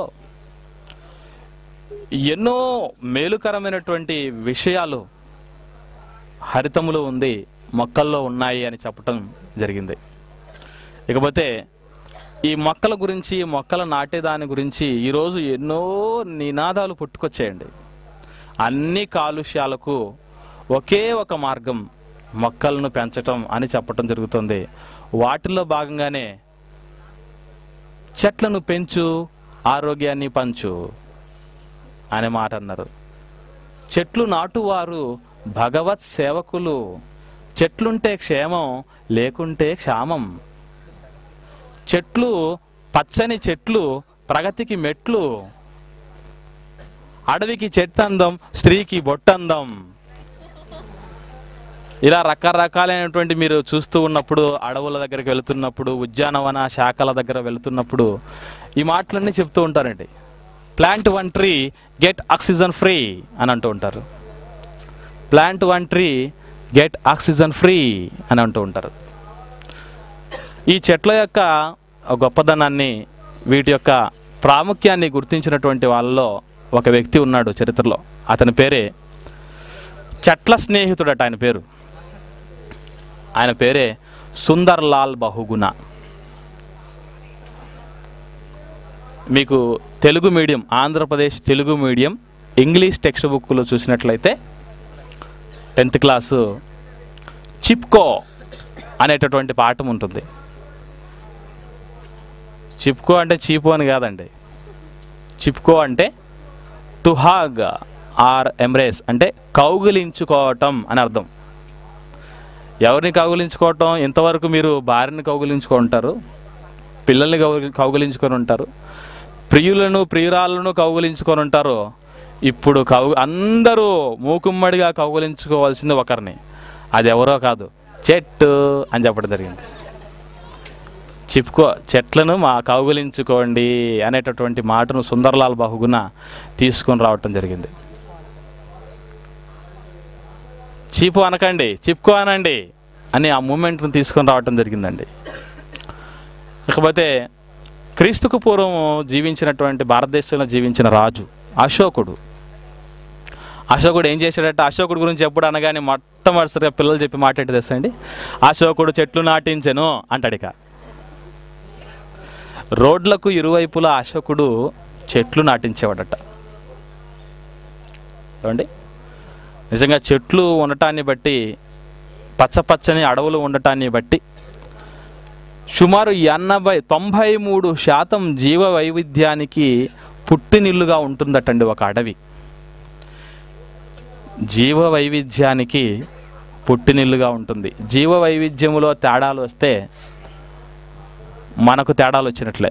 A: ఎన్నో మేలుకరమైనటువంటి విషయాలు హరితములో ఉంది మొక్కల్లో ఉన్నాయి అని చెప్పటం జరిగింది ఇకపోతే ఈ మొక్కల గురించి మొక్కల నాటేదాని గురించి ఈరోజు ఎన్నో నినాదాలు పుట్టుకొచ్చాయండి అన్ని కాలుష్యాలకు ఒకే ఒక మార్గం మొక్కలను పెంచటం అని చెప్పటం జరుగుతుంది వాటిల్లో భాగంగానే చెట్లను పెంచు ఆరోగ్యాన్ని పంచు అనే మాట అన్నారు చెట్లు నాటువారు భగవత్ సేవకులు చెట్లుంటే క్షేమం లేకుంటే క్షామం చెట్లు పచ్చని చెట్లు ప్రగతికి మెట్లు అడవికి చెట్టందం స్త్రీకి బొట్టందం ఇలా రకరకాలైనటువంటి మీరు చూస్తూ ఉన్నప్పుడు అడవుల దగ్గరికి వెళుతున్నప్పుడు ఉద్యానవన శాఖల దగ్గర వెళుతున్నప్పుడు ఈ మాటలన్నీ చెప్తూ ఉంటారండి plant one tree get oxygen free అని అంటూ ఉంటారు plant one tree get oxygen free అని అంటూ ఉంటారు ఈ చెట్ల యొక్క గొప్పదనాన్ని వీటి యొక్క ప్రాముఖ్యాన్ని గుర్తించినటువంటి వాళ్ళలో ఒక వ్యక్తి ఉన్నాడు చరిత్రలో అతని పేరే చెట్ల స్నేహితుడట ఆయన పేరు ఆయన పేరే సుందర్ లాల్ బహుగుణ మీకు Telugu medium Andhra Pradesh Telugu medium English text బుక్లో చూసినట్లయితే టెన్త్ క్లాసు చిప్కో అనేటటువంటి పాఠం ఉంటుంది చిప్కో అంటే చీపు అని కాదండి చిప్కో అంటే టు హాగ్ ఆర్ ఎంబ్రేస్ అంటే కౌగిలించుకోవటం అని అర్థం ఎవరిని కౌగిలించుకోవటం ఇంతవరకు మీరు భార్యని కౌగిలించుకుంటారు పిల్లల్ని కౌగి కౌగిలించుకొని ఉంటారు ప్రియులను ప్రియురాలను కౌగులించుకొని ఉంటారో ఇప్పుడు కౌ అందరూ మూకుమ్మడిగా కౌగులించుకోవాల్సింది ఒకరిని అది ఎవరో కాదు చెట్టు అని చెప్పడం జరిగింది చెప్పుకో చెట్లను మా కౌగులించుకోండి అనేటటువంటి మాటను సుందర్లాల్ బహుగుణ తీసుకొని రావటం జరిగింది చీపు అనకండి చిప్పుకో అనండి అని ఆ మూమెంట్ను తీసుకొని రావటం జరిగిందండి ఇకపోతే క్రీస్తుకు పూర్వం జీవించినటువంటి భారతదేశంలో జీవించిన రాజు అశోకుడు అశోకుడు ఏం చేశాడట అశోకుడు గురించి ఎప్పుడు అనగానే మొట్టమొదటిసారిగా పిల్లలు చెప్పి మాట్లాడి తెస్తండి అశోకుడు చెట్లు నాటించెను అంటాడు ఇక రోడ్లకు ఇరువైపులా అశోకుడు చెట్లు నాటించేవాడట ఏమండి నిజంగా చెట్లు ఉండటాన్ని బట్టి పచ్చపచ్చని అడవులు ఉండటాన్ని బట్టి సుమారు ఎనభై తొంభై మూడు శాతం జీవ వైవిధ్యానికి పుట్టినిల్లుగా ఉంటుందటండి ఒక అడవి జీవ వైవిధ్యానికి పుట్టినిల్లుగా ఉంటుంది జీవ వైవిధ్యములో తేడాలు వస్తే మనకు తేడాలు వచ్చినట్లే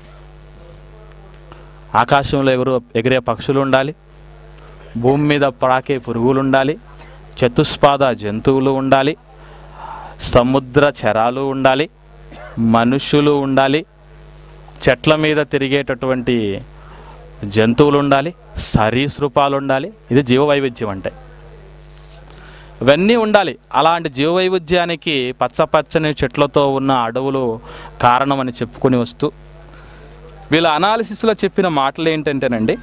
A: ఆకాశంలో ఎగురు ఎగిరే పక్షులు ఉండాలి భూమి మీద ప్రాకే పురుగులు ఉండాలి చతుష్పాద జంతువులు ఉండాలి సముద్ర చరాలు ఉండాలి మనుషులు ఉండాలి చెట్ల మీద తిరిగేటటువంటి జంతువులు ఉండాలి సరీసృపాలు ఉండాలి ఇది జీవ వైవిధ్యం అంటే ఇవన్నీ ఉండాలి అలాంటి జీవ వైవిధ్యానికి పచ్చపచ్చని చెట్లతో ఉన్న అడవులు కారణమని చెప్పుకొని వస్తూ వీళ్ళ అనాలిసిస్లో చెప్పిన మాటలు ఏంటంటేనండి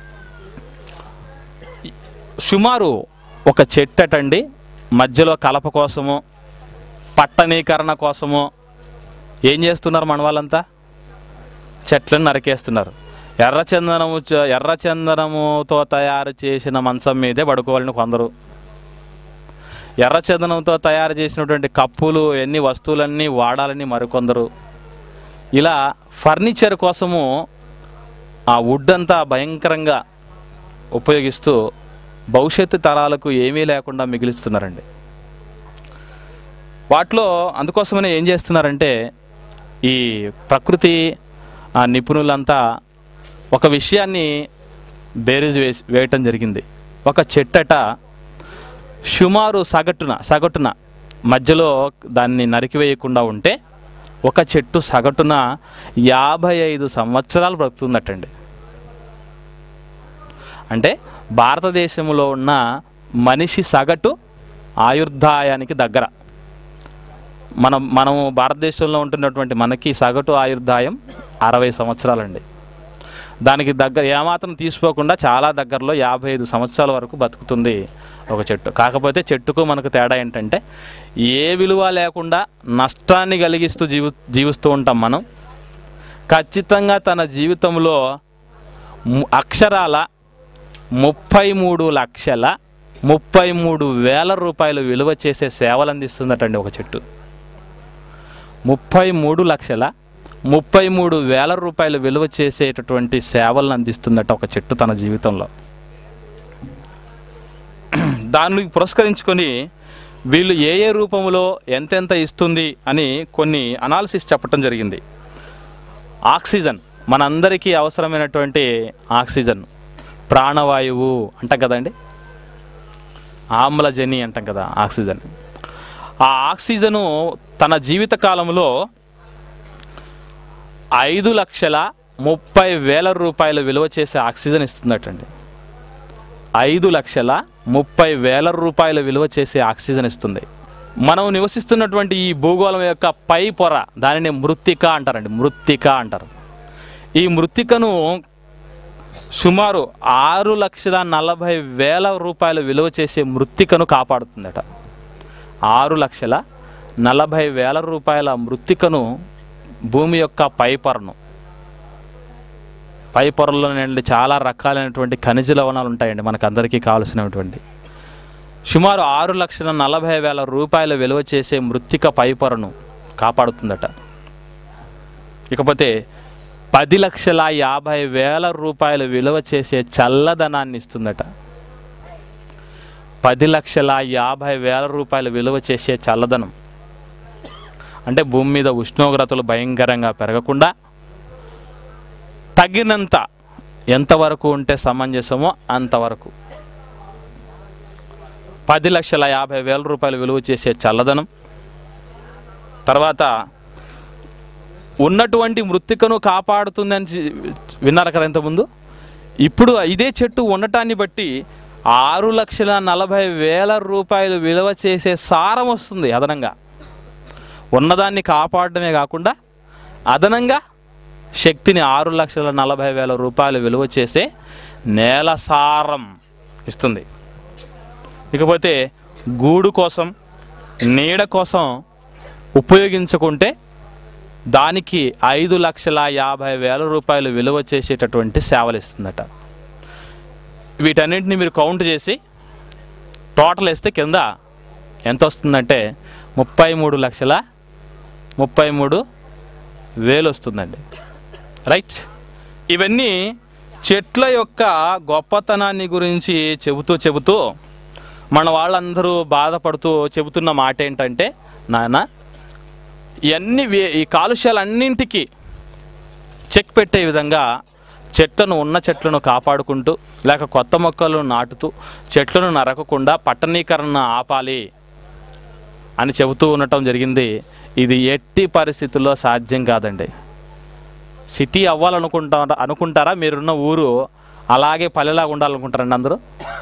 A: సుమారు ఒక చెట్టటండి మధ్యలో కలప కోసము పట్టణీకరణ కోసము ఏం చేస్తున్నారు మన వాళ్ళంతా చెట్లను నరికేస్తున్నారు ఎర్రచందనము చ- ఎర్రచందనముతో తయారు చేసిన మంచం మీదే పడుకోవాలని కొందరు ఎర్రచందనంతో తయారు చేసినటువంటి కప్పులు ఎన్ని వస్తువులన్నీ వాడాలని మరికొందరు ఇలా ఫర్నిచర్ కోసము ఆ వుడ్ అంతా భయంకరంగా ఉపయోగిస్తూ భవిష్యత్తు తరాలకు ఏమీ లేకుండా మిగిలిస్తున్నారండి వాటిలో అందుకోసమనే ఏం చేస్తున్నారంటే ఈ ప్రకృతి ఆ నిపుణులంతా ఒక విషయాన్ని బేరీజ్ వేసి వేయటం జరిగింది ఒక చెట్టట సుమారు సగటున సగటున మధ్యలో దాన్ని నరికివేయకుండా ఉంటే ఒక చెట్టు సగటున యాభై ఐదు సంవత్సరాలు బ్రతుకుతుందటండి అంటే భారతదేశంలో ఉన్న మనిషి సగటు ఆయుర్దాయానికి దగ్గర మనం మనము భారతదేశంలో ఉంటున్నటువంటి మనకి సగటు ఆయుర్దాయం అరవై సంవత్సరాలండి దానికి దగ్గర ఏమాత్రం తీసుకోకుండా చాలా దగ్గరలో యాభై ఐదు సంవత్సరాల వరకు బతుకుతుంది ఒక చెట్టు కాకపోతే చెట్టుకు మనకు తేడా ఏంటంటే ఏ విలువ లేకుండా నష్టాన్ని కలిగిస్తూ జీవి జీవిస్తూ ఉంటాం మనం ఖచ్చితంగా తన జీవితంలో ము- అక్షరాల ముప్పై మూడు లక్షల ముప్పై మూడు వేల రూపాయలు విలువ చేసే సేవలు అందిస్తుందటండి ఒక చెట్టు ముప్పై మూడు లక్షల ముప్పై మూడు వేల రూపాయలు విలువ చేసేటటువంటి సేవలను అందిస్తుందట ఒక చెట్టు తన జీవితంలో దాన్ని పురస్కరించుకొని వీళ్ళు ఏ ఏ రూపంలో ఎంతెంత ఇస్తుంది అని కొన్ని అనాలిసిస్ చెప్పటం జరిగింది ఆక్సిజన్ మనందరికీ అవసరమైనటువంటి ఆక్సిజన్ ప్రాణవాయువు అంటాం కదండి ఆమ్లజని అంటాం కదా ఆక్సిజన్ ఆ ఆక్సిజను తన జీవిత కాలంలో ఐదు లక్షల ముప్పై వేల రూపాయల విలువ చేసే ఆక్సిజన్ ఇస్తుందటండి ఐదు లక్షల ముప్పై వేల రూపాయల విలువ చేసే ఆక్సిజన్ ఇస్తుంది మనం నివసిస్తున్నటువంటి ఈ భూగోళం యొక్క పై పొర దానిని మృత్తిక అంటారండి మృత్తిక అంటారు ఈ మృత్తికను సుమారు ఆరు లక్షల నలభై వేల రూపాయల విలువ చేసే మృత్తికను కాపాడుతుందట ఆరు లక్షల నలభై వేల రూపాయల మృత్తికను భూమి యొక్క పై పొరను పై పొరలో నుండి చాలా రకాలైనటువంటి ఖనిజ లవణాలు ఉంటాయండి మనకు అందరికీ కావలసినటువంటి సుమారు ఆరు లక్షల నలభై వేల రూపాయల విలువ చేసే మృత్తిక పై పొరను కాపాడుతుందట ఇకపోతే పది లక్షల యాభై వేల రూపాయల విలువ చేసే చల్లదనాన్ని ఇస్తుందట పది లక్షల యాభై వేల రూపాయల విలువ చేసే చల్లదనం అంటే భూమి మీద ఉష్ణోగ్రతలు భయంకరంగా పెరగకుండా తగినంత ఎంతవరకు ఉంటే సమంజసమో అంతవరకు పది లక్షల యాభై వేల రూపాయలు విలువ చేసే చల్లదనం తర్వాత ఉన్నటువంటి మృతికను కాపాడుతుందని చి- విన్నారు కదా ఇంతకుముందు ఇప్పుడు ఇదే చెట్టు ఉండటాన్ని బట్టి ఆరు లక్షల నలభై వేల రూపాయలు విలువ చేసే సారం వస్తుంది అదనంగా ఉన్నదాన్ని కాపాడడమే కాకుండా అదనంగా శక్తిని ఆరు లక్షల నలభై వేల రూపాయలు విలువ చేసే నేల సారం ఇస్తుంది ఇకపోతే గూడు కోసం నీడ కోసం ఉపయోగించుకుంటే దానికి ఐదు లక్షల యాభై వేల రూపాయలు విలువ చేసేటటువంటి సేవలు ఇస్తుందట వీటన్నింటిని మీరు కౌంట్ చేసి టోటల్ వేస్తే కింద ఎంత వస్తుందంటే ముప్పై మూడు లక్షల ముప్పై మూడు వేలు వస్తుందండి రైట్ ఇవన్నీ చెట్ల యొక్క గొప్పతనాన్ని గురించి చెబుతూ చెబుతూ మన వాళ్ళందరూ బాధపడుతూ చెబుతున్న మాట ఏంటంటే నాయన ఇవన్నీ వే- ఈ కాలుష్యాలన్నింటికి చెక్ పెట్టే విధంగా చెట్లను ఉన్న చెట్లను కాపాడుకుంటూ లేక కొత్త మొక్కలను నాటుతూ చెట్లను నరకకుండా పట్టణీకరణ ఆపాలి అని చెబుతూ ఉండటం జరిగింది ఇది ఎట్టి పరిస్థితుల్లో సాధ్యం కాదండి సిటీ అవ్వాలనుకుంటా అనుకుంటారా మీరున్న ఊరు అలాగే పల్లెలాగా ఉండాలనుకుంటారండి అందరూ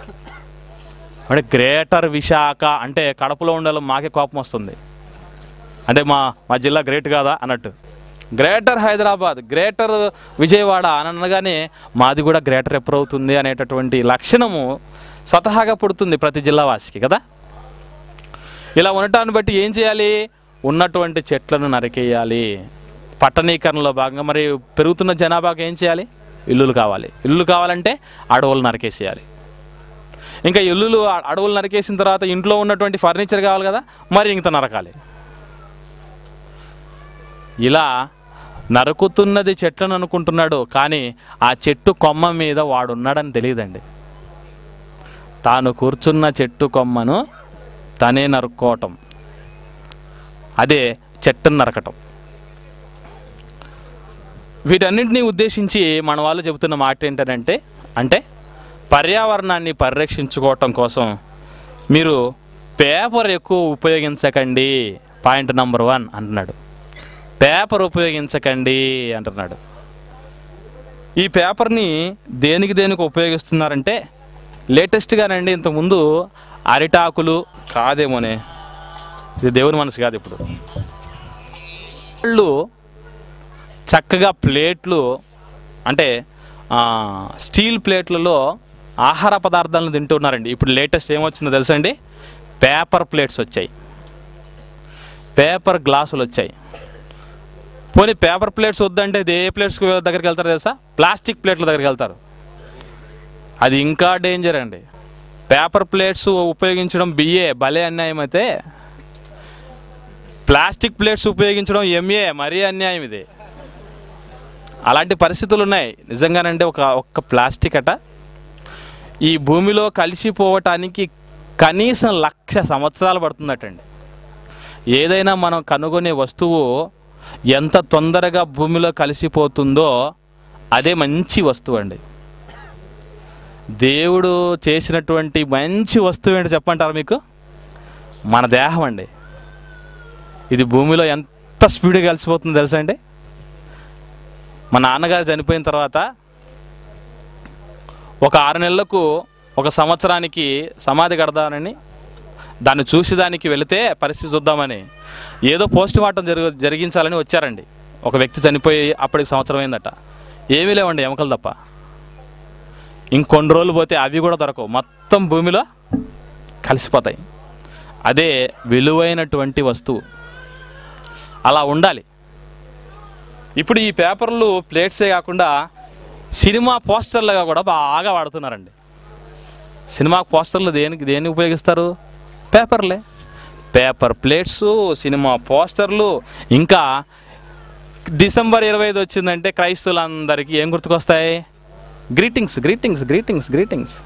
A: అంటే గ్రేటర్ విశాఖ అంటే కడపలో ఉండే వాళ్ళం మాకే కోపం వస్తుంది అంటే మా మా జిల్లా గ్రేట్ కాదా అన్నట్టు గ్రేటర్ హైదరాబాద్ గ్రేటర్ విజయవాడ అని అనగానే మాది కూడా గ్రేటర్ ఎప్పుడు అవుతుంది అనేటటువంటి లక్షణము స్వతహాగా పుడుతుంది ప్రతి జిల్లావాసికి కదా ఇలా ఉండటాన్ని బట్టి ఏం చేయాలి ఉన్నటువంటి చెట్లను నరికేయాలి పట్టణీకరణలో భాగంగా మరి పెరుగుతున్న జనాభాకి ఏం చేయాలి ఇల్లులు కావాలి ఇల్లులు కావాలంటే అడవులు నరికేసేయాలి ఇంకా ఇల్లులు అ- అడవులు నరికేసిన తర్వాత ఇంట్లో ఉన్నటువంటి ఫర్నిచర్ కావాలి కదా మరి ఇంత నరకాలి ఇలా నరుకుతున్నది చెట్లను అనుకుంటున్నాడు కానీ ఆ చెట్టు కొమ్మ మీద వాడున్నాడని తెలియదండి తాను కూర్చున్న చెట్టు కొమ్మను తనే నరుక్కోవటం అదే చెట్టును నరకటం వీటన్నింటినీ ఉద్దేశించి మన వాళ్ళు చెబుతున్న మాట ఏంటంటే అంటే పర్యావరణాన్ని పరిరక్షించుకోవటం కోసం మీరు పేపర్ ఎక్కువ ఉపయోగించకండి పాయింట్ నంబర్ వన్ అంటున్నాడు పేపర్ ఉపయోగించకండి అంటున్నాడు ఈ పేపర్ని దేనికి దేనికి ఉపయోగిస్తున్నారంటే లేటెస్ట్గానండి ఇంతకుముందు అరిటాకులు కాదేమోనే ఇది దేవుని మనసు కాదు ఇప్పుడు వాళ్ళు చక్కగా ప్లేట్లు అంటే ఆ, స్టీల్ ప్లేట్లలో ఆహార పదార్థాలను తింటున్నారండి ఇప్పుడు లేటెస్ట్ ఏమొచ్చిందో తెలుసండి పేపర్ ప్లేట్స్ వచ్చాయి పేపర్ గ్లాసులు వచ్చాయి పోనీ పేపర్ ప్లేట్స్ వద్దంటే ఇది ఏ ప్లేట్స్ దగ్గరికి వెళ్తారు తెలుసా ప్లాస్టిక్ ప్లేట్ల దగ్గరికి వెళ్తారు అది ఇంకా డేంజర్ అండి పేపర్ ప్లేట్స్ ఉపయోగించడం బిఏ భలే అన్యాయం అయితే ప్లాస్టిక్ ప్లేట్స్ ఉపయోగించడం ఎంఏ మరీ అన్యాయం ఇది అలాంటి పరిస్థితులు ఉన్నాయి నిజంగానంటే ఒక ఒక్క ప్లాస్టిక్ అట ఈ భూమిలో కలిసిపోవటానికి కనీసం లక్ష సంవత్సరాలు పడుతుందటండి ఏదైనా మనం కనుగొనే వస్తువు ఎంత తొందరగా భూమిలో కలిసిపోతుందో అదే మంచి వస్తువు అండి దేవుడు చేసినటువంటి మంచి వస్తువు ఏంటి చెప్పంటారా మీకు మన దేహం అండి ఇది భూమిలో ఎంత స్పీడ్గా కలిసిపోతుందో తెలుసా అండి మా నాన్నగారు చనిపోయిన తర్వాత ఒక ఆరు నెలలకు ఒక సంవత్సరానికి సమాధి కడదానని దాన్ని చూసి దానికి వెళితే పరిస్థితి చూద్దామని ఏదో పోస్ట్ మార్టం జరుగు జరిగించాలని వచ్చారండి ఒక వ్యక్తి చనిపోయి అప్పటికి సంవత్సరం అయిందట ఏమీ లేవండి ఎముకలు తప్ప ఇంకొన్ని రోజులు పోతే అవి కూడా దొరకవు మొత్తం భూమిలో కలిసిపోతాయి అదే విలువైనటువంటి వస్తువు అలా ఉండాలి ఇప్పుడు ఈ పేపర్లు ప్లేట్సే కాకుండా సినిమా పోస్టర్లుగా కూడా బాగా వాడుతున్నారండి సినిమా పోస్టర్లు దేనికి దేనికి ఉపయోగిస్తారు పేపర్లే పేపర్ ప్లేట్స్ సినిమా పోస్టర్లు ఇంకా డిసెంబర్ ఇరవై ఐదు వచ్చిందంటే క్రైస్తవులందరికీ ఏం గుర్తుకొస్తాయి greetings greetings greetings greetings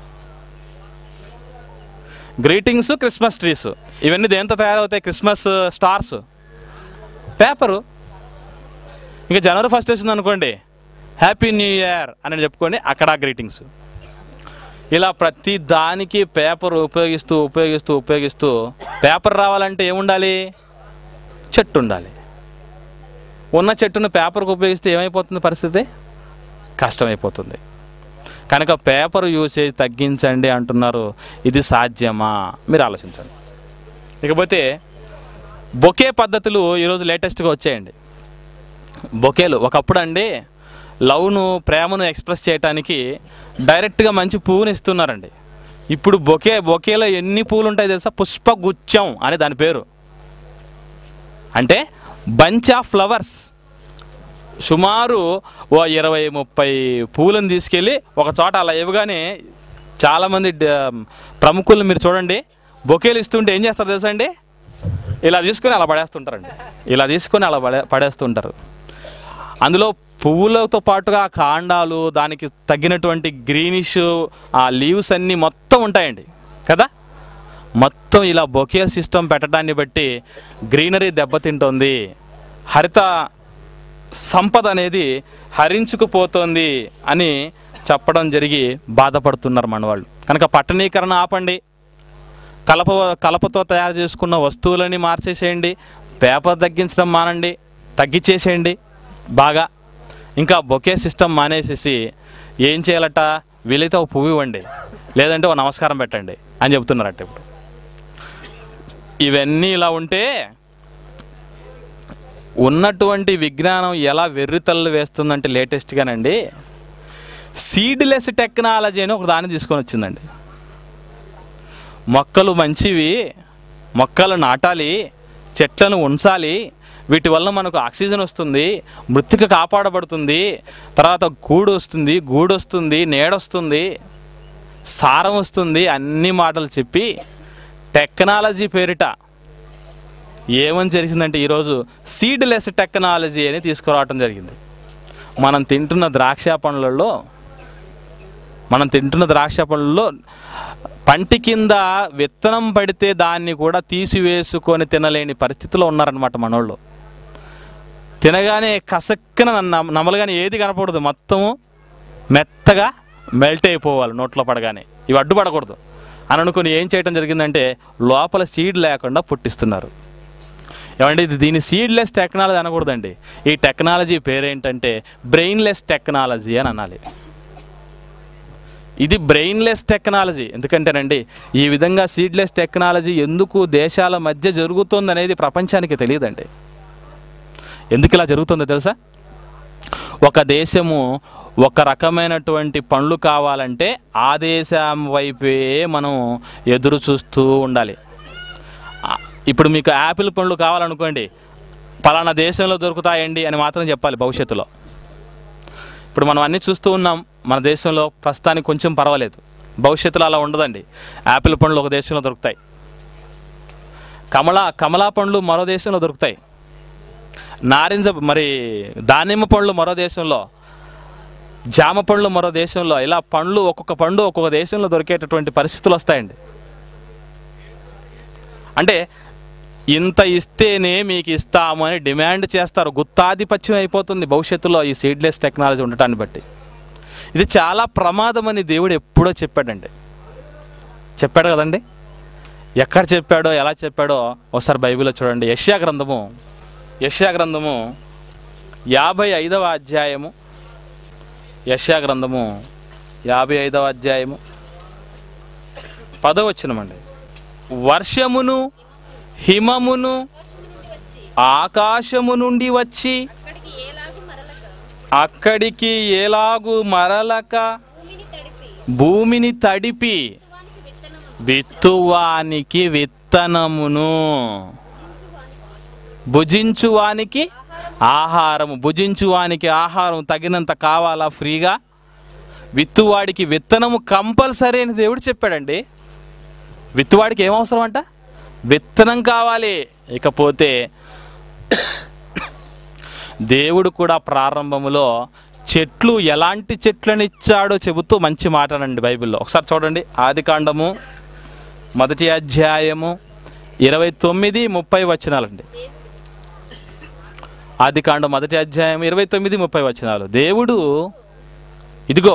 A: greetings Christmas trees ఇవన్నీ దేంతో తయారవుతాయి క్రిస్మస్ స్టార్స్ పేపరు ఇంకా జనవరి ఫస్ట్ వచ్చింది అనుకోండి హ్యాపీ న్యూ ఇయర్ అని చెప్పుకొని అక్కడ గ్రీటింగ్స్ ఇలా ప్రతి దానికి పేపర్ ఉపయోగిస్తూ ఉపయోగిస్తూ ఉపయోగిస్తూ పేపర్ రావాలంటే ఏముండాలి చెట్టు ఉండాలి ఉన్న చెట్టును పేపర్కి ఉపయోగిస్తే ఏమైపోతుంది పరిస్థితి కష్టమైపోతుంది కనుక పేపర్ యూసేజ్ తగ్గించండి అంటున్నారు ఇది సాధ్యమా మీరు ఆలోచించండి ఇకపోతే బొకే పద్ధతులు ఈరోజు లేటెస్ట్గా వచ్చాయండి బొకేలు ఒకప్పుడు అండి లవ్ను ప్రేమను ఎక్స్ప్రెస్ చేయడానికి డైరెక్ట్గా మంచి పువ్వుని ఇస్తున్నారండి ఇప్పుడు బొకే బొకేలో ఎన్ని పువ్వులు ఉంటాయి తెలుసా పుష్పగుచ్చం అని దాని పేరు అంటే బంచ్ ఆఫ్ ఫ్లవర్స్ సుమారు ఓ ఇరవై ముప్పై పూలను తీసుకెళ్ళి ఒక చోట అలా ఇవ్వగానే చాలామంది డ- ప్రముఖులు మీరు చూడండి బొకేలు ఇస్తుంటే ఏం చేస్తారు తెలుసా అండి ఇలా తీసుకొని అలా పడేస్తుంటారండి ఇలా తీసుకొని అలా పడే పడేస్తుంటారు అందులో పువ్వులతో పాటుగా ఆ కాండాలు దానికి తగ్గినటువంటి గ్రీనిష్ ఆ లీవ్స్ అన్నీ మొత్తం ఉంటాయండి కదా మొత్తం ఇలా బొకే సిస్టమ్ పెట్టడాన్ని బట్టి గ్రీనరీ దెబ్బతింటోంది హరిత సంపద అనేది హరించుకుపోతోంది అని చెప్పడం జరిగి బాధపడుతున్నారు మన వాళ్ళు కనుక పట్టణీకరణ ఆపండి కలప కలపతో తయారు చేసుకున్న వస్తువులని మార్చేసేయండి పేపర్ తగ్గించడం మానండి తగ్గించేసేయండి బాగా ఇంకా బొకే సిస్టమ్ మానేసేసి ఏం చేయాలట వీలైతే ఒక పువ్వు ఇవ్వండి లేదంటే ఒక నమస్కారం పెట్టండి అని చెప్తున్నారట ఇప్పుడు ఇవన్నీ ఇలా ఉంటే ఉన్నటువంటి విజ్ఞానం ఎలా వెర్రితల్లు వేస్తుందంటే లేటెస్ట్గానండి సీడ్లెస్ టెక్నాలజీ అని ఒక దాన్ని తీసుకొని వచ్చిందండి మొక్కలు మంచివి మొక్కలు నాటాలి చెట్లను ఉంచాలి వీటి వల్ల మనకు ఆక్సిజన్ వస్తుంది మృతిక కాపాడబడుతుంది తర్వాత గూడు వస్తుంది గూడు వస్తుంది నీడొస్తుంది సారం వస్తుంది అన్ని మాటలు చెప్పి టెక్నాలజీ పేరిట ఏమని జరిగిందంటే ఈరోజు సీడ్లెస్ టెక్నాలజీ అని తీసుకురావటం జరిగింది మనం తింటున్న ద్రాక్ష పండ్లలో మనం తింటున్న ద్రాక్ష పళ్ళలో పంటి కింద విత్తనం పడితే దాన్ని కూడా తీసివేసుకొని తినలేని పరిస్థితిలో ఉన్నారనమాట మనోళ్ళు తినగానే కసక్కన నమ- నమలగానే ఏది కనపడదు మొత్తము మెత్తగా మెల్ట్ అయిపోవాలి నోట్లో పడగానే ఇవి అడ్డుపడకూడదు అని అనుకుని ఏం చేయడం జరిగిందంటే లోపల సీడ్ లేకుండా పుట్టిస్తున్నారు ఏమంటే ఇది దీని సీడ్లెస్ టెక్నాలజీ అనకూడదండి ఈ టెక్నాలజీ పేరేంటంటే బ్రెయిన్లెస్ టెక్నాలజీ అని అనాలి ఇది బ్రెయిన్లెస్ టెక్నాలజీ ఎందుకంటేనండి ఈ విధంగా సీడ్లెస్ టెక్నాలజీ ఎందుకు దేశాల మధ్య జరుగుతుంది అనేది ప్రపంచానికి తెలియదండి ఎందుకు ఇలా జరుగుతుందో తెలుసా ఒక దేశము ఒక రకమైనటువంటి పండ్లు కావాలంటే ఆ దేశం వైపే మనం ఎదురు చూస్తూ ఉండాలి ఆ, ఇప్పుడు మీకు యాపిల్ పండ్లు కావాలనుకోండి పలానా దేశంలో దొరుకుతాయండి అని మాత్రం చెప్పాలి భవిష్యత్తులో ఇప్పుడు మనం అన్నీ చూస్తూ ఉన్నాం మన దేశంలో ప్రస్తుతానికి కొంచెం పర్వాలేదు భవిష్యత్తులో అలా ఉండదండి యాపిల్ పండ్లు ఒక దేశంలో దొరుకుతాయి కమలా కమలా పండ్లు మరో దేశంలో దొరుకుతాయి నారింజ మరి దానిమ్మ పండ్లు మరో దేశంలో జామ పండ్లు మరో దేశంలో ఇలా పండ్లు ఒక్కొక్క పండు ఒక్కొక్క దేశంలో దొరికేటటువంటి పరిస్థితులు వస్తాయండి అంటే ఇంత ఇస్తేనే మీకు ఇస్తాము అని డిమాండ్ చేస్తారు గుత్తాధిపత్యం అయిపోతుంది భవిష్యత్తులో ఈ సీడ్లెస్ టెక్నాలజీ ఉండటాన్ని బట్టి ఇది చాలా ప్రమాదం అని దేవుడు ఎప్పుడో చెప్పాడండి చెప్పాడు కదండి ఎక్కడ చెప్పాడో ఎలా చెప్పాడో ఒకసారి బైబిల్లో చూడండి యష్యా గ్రంథము యష్యా గ్రంథము యాభై ఐదవ అధ్యాయము యష్యా గ్రంథము యాభై ఐదవ అధ్యాయము పదవచనమండి వర్షమును హిమమును ఆకాశము నుండి వచ్చి
B: అక్కడికి ఏలాగు మరలక
A: అక్కడికి ఎలాగు మరలక
B: భూమిని తడిపి
A: భూమిని తడిపి
B: వానికి విత్తనము
A: విత్తువానికి విత్తనమును భుజించువానికి ఆహారము భుజించువానికి ఆహారం తగినంత కావాలా ఫ్రీగా విత్తువాడికి విత్తనము కంపల్సరీ అని దేవుడు చెప్పాడండి విత్తువాడికి ఏం అవసరం అంట విత్తనం కావాలి ఇకపోతే దేవుడు కూడా ప్రారంభములో చెట్లు ఎలాంటి చెట్లను ఇచ్చాడో చెబుతూ మంచి మాటనండి బైబిల్లో ఒకసారి చూడండి ఆది కాండము మొదటి అధ్యాయము ఇరవై తొమ్మిది ముప్పై వచనాలండి ఆది కాండ మొదటి అధ్యాయం ఇరవై తొమ్మిది ముప్పై వచనాలు దేవుడు ఇదిగో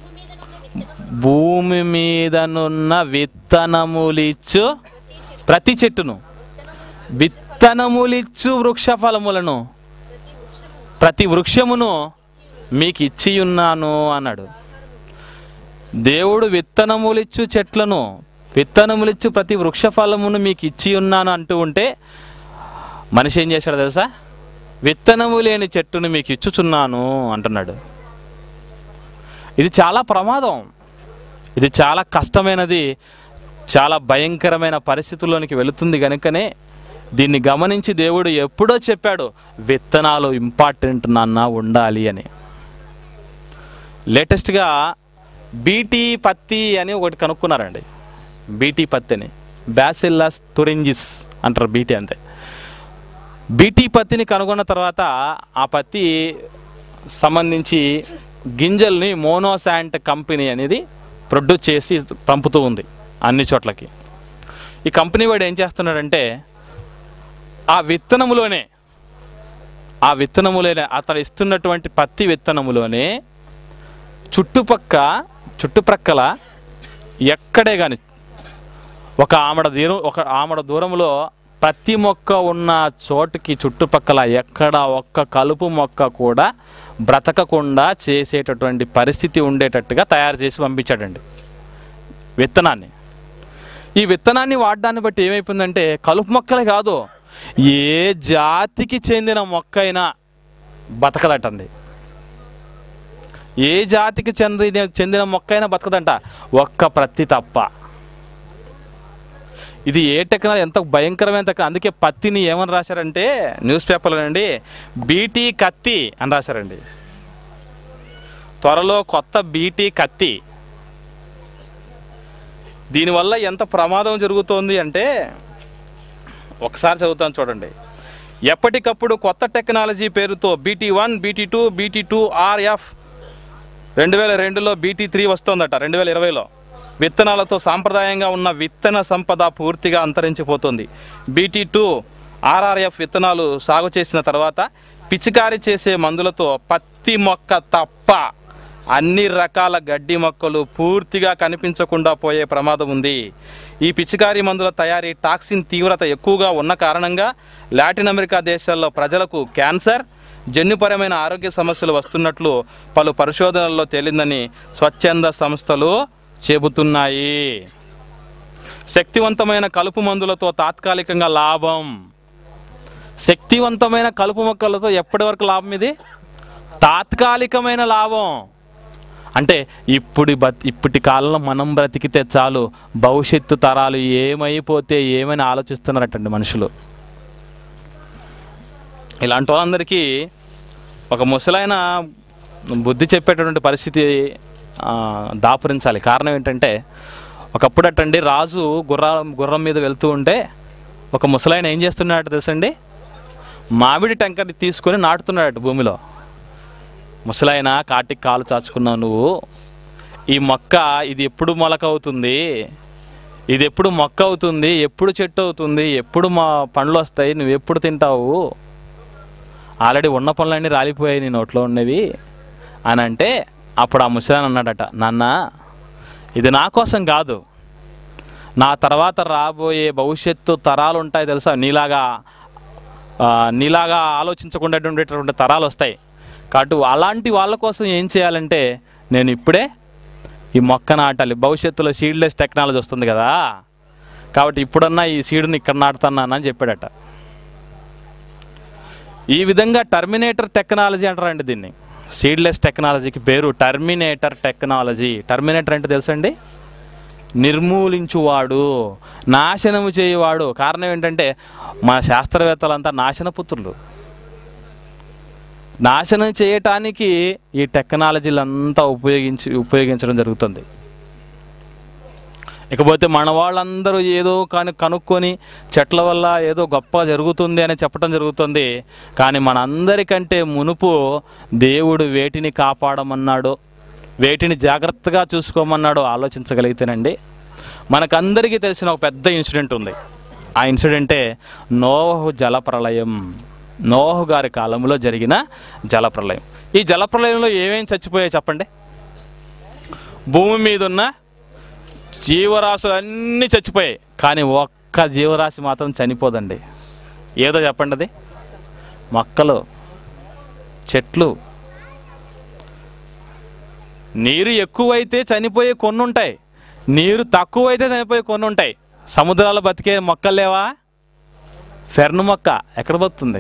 A: భూమి మీదనున్న విత్తనములిచ్చు ప్రతి చెట్టును విత్తనములిచ్చు వృక్ష ఫలములను ప్రతి వృక్షమును మీకు ఇచ్చి ఉన్నాను అన్నాడు దేవుడు విత్తనములిచ్చు చెట్లను విత్తనములిచ్చు ప్రతి వృక్ష ఫలమును మీకు ఇచ్చి ఉన్నాను అంటూ ఉంటే మనిషి ఏం చేశాడు తెలుసా విత్తనము లేని చెట్టును మీకు ఇచ్చుచున్నాను అంటున్నాడు ఇది చాలా ప్రమాదం ఇది చాలా కష్టమైనది చాలా భయంకరమైన పరిస్థితుల్లోనికి వెళుతుంది కనుకనే దీన్ని గమనించి దేవుడు ఎప్పుడో చెప్పాడు విత్తనాలు ఇంపార్టెంట్ నాన్న ఉండాలి అని లేటెస్ట్గా బీటీ పత్తి అని ఒకటి కనుక్కున్నారండి బీటీ పత్తి అని బ్యాసిల్లస్ తురింజిస్ అంటారు బీటీ అంతే బీటీ పత్తిని కనుగొన్న తర్వాత ఆ పత్తి సంబంధించి గింజల్ని మోనోశాంట్ కంపెనీ అనేది ప్రొడ్యూస్ చేసి పంపుతూ ఉంది అన్ని చోట్లకి ఈ కంపెనీ వాడు ఏం చేస్తున్నాడంటే ఆ విత్తనములోనే ఆ విత్తనములోనే అతను ఇస్తున్నటువంటి పత్తి విత్తనములోనే చుట్టుపక్క చుట్టుప్రక్కల ఎక్కడే కానీ ఒక ఆమడ దూరం ఒక ఆమడ దూరంలో ప్రతి మొక్క ఉన్న చోటుకి చుట్టుపక్కల ఎక్కడ ఒక్క కలుపు మొక్క కూడా బ్రతకకుండా చేసేటటువంటి పరిస్థితి ఉండేటట్టుగా తయారు చేసి పంపించాడండి విత్తనాన్ని ఈ విత్తనాన్ని వాడడాన్ని బట్టి ఏమైపోయిందంటే కలుపు మొక్కలే కాదు ఏ జాతికి చెందిన మొక్క అయినా బతకదటండి ఏ జాతికి చెందిన చెందిన మొక్క అయినా బతకదంట ఒక్క ప్రత్తి తప్ప ఇది ఏ టెక్నాలజీ ఎంత భయంకరమైన టెక్నాలజీ అందుకే పత్తిని ఏమని రాశారంటే న్యూస్ పేపర్లో అండి బీటీ కత్తి అని రాశారండి త్వరలో కొత్త బీటీ కత్తి దీనివల్ల ఎంత ప్రమాదం జరుగుతోంది అంటే ఒకసారి చదువుతాను చూడండి ఎప్పటికప్పుడు కొత్త టెక్నాలజీ పేరుతో BT one BT two BT two RF రెండు వేల రెండులో బీటీ త్రీ వస్తోందట రెండు వేల ఇరవైలో విత్తనాలతో సాంప్రదాయంగా ఉన్న విత్తన సంపద పూర్తిగా అంతరించిపోతుంది బీటీ టూ ఆర్ఆర్ఎఫ్ విత్తనాలు సాగు చేసిన తర్వాత పిచికారీ చేసే మందులతో పత్తి మొక్క తప్ప అన్ని రకాల గడ్డి మొక్కలు పూర్తిగా కనిపించకుండా పోయే ప్రమాదం ఉంది ఈ పిచికారీ మందుల తయారీ టాక్సిన్ తీవ్రత ఎక్కువగా ఉన్న కారణంగా లాటిన్ అమెరికా దేశాల్లో ప్రజలకు క్యాన్సర్ జన్యుపరమైన ఆరోగ్య సమస్యలు వస్తున్నట్లు పలు పరిశోధనల్లో తేలిందని స్వచ్ఛంద సంస్థలు చెబుతున్నాయి శక్తివంతమైన కలుపు మందులతో తాత్కాలికంగా లాభం శక్తివంతమైన కలుపు మొక్కలతో ఎప్పటి వరకు లాభం ఇది తాత్కాలికమైన లాభం అంటే ఇప్పుడు బత్ ఇప్పటి కాలంలో మనం బ్రతికితే చాలు భవిష్యత్తు తరాలు ఏమైపోతే ఏమని ఆలోచిస్తున్నారటండి మనుషులు ఇలాంటి వాళ్ళందరికీ ఒక ముసలైన బుద్ధి చెప్పేటటువంటి పరిస్థితి ఆ, దాపురించాలి కారణం ఏంటంటే ఒకప్పుడు అటండి రాజు గుర్ర గుర్రం మీద వెళ్తూ ఉంటే ఒక ముసలాయన ఏం చేస్తున్నాడు తెలుసండి మామిడి టెంకర్ని తీసుకొని నాటుతున్నాడు భూమిలో ముసలాయన కాటికి కాలు చాచుకున్నావు నువ్వు ఈ మొక్క ఇది ఎప్పుడు మొలక అవుతుంది ఇది ఎప్పుడు మొక్క అవుతుంది ఎప్పుడు చెట్టు అవుతుంది ఎప్పుడు మా పండ్లు వస్తాయి నువ్వు ఎప్పుడు తింటావు ఆల్రెడీ ఉన్న పనులన్నీ రాలిపోయాయి నీ నోట్లో ఉన్నవి అని అంటే అప్పుడు ఆ ముసలాయన అన్నాడట నాన్న ఇది నా కోసం కాదు నా తర్వాత రాబోయే భవిష్యత్తు తరాలు ఉంటాయి తెలుసా నీలాగా ఆ, నీలాగా ఆలోచించకుండా ఉండేటటువంటి తరాలు వస్తాయి కాబట్టి అలాంటి వాళ్ళ కోసం ఏం చేయాలంటే నేను ఇప్పుడే ఈ మొక్క నాటాలి భవిష్యత్తులో సీడ్లెస్ టెక్నాలజీ వస్తుంది కదా కాబట్టి ఇప్పుడన్నా ఈ సీడ్ని ఇక్కడ నాటుతున్నానని చెప్పాడట ఈ విధంగా టర్మినేటర్ టెక్నాలజీ అంటారండి దీన్ని సీడ్లెస్ టెక్నాలజీకి పేరు టర్మినేటర్ టెక్నాలజీ టర్మినేటర్ అంటే తెలుసండి నిర్మూలించువాడు నాశనము చేయువాడు కారణం ఏంటంటే మన శాస్త్రవేత్తలంతా నాశనపుత్రులు నాశనం చేయటానికి ఈ టెక్నాలజీలంతా ఉపయోగించి ఉపయోగించడం జరుగుతుంది ఇకపోతే మన వాళ్ళందరూ ఏదో కానీ కనుక్కొని చెట్ల వల్ల ఏదో గొప్ప జరుగుతుంది అని చెప్పడం జరుగుతుంది కానీ మనందరికంటే మునుపు దేవుడు వేటిని కాపాడమన్నాడో వేటిని జాగ్రత్తగా చూసుకోమన్నాడో ఆలోచించగలిగితేనండి మనకందరికీ తెలిసిన ఒక పెద్ద ఇన్సిడెంట్ ఉంది ఆ ఇన్సిడెంటే నోవహు జలప్రలయం నోహు గారి కాలంలో జరిగిన జలప్రలయం ఈ జలప్రలయంలో ఏమేమి చచ్చిపోయాయి చెప్పండి భూమి మీద ఉన్న జీవరాశులు అన్నీ చచ్చిపోయాయి కానీ ఒక్క జీవరాశి మాత్రం చనిపోదండి ఏదో చెప్పండి అది మొక్కలు చెట్లు నీరు ఎక్కువైతే చనిపోయే కొన్ని ఉంటాయి నీరు తక్కువైతే చనిపోయే కొన్ని ఉంటాయి సముద్రాలు బతికే మొక్కలు లేవా ఫెర్న్ మొక్క ఎక్కడ బతుకుతుంది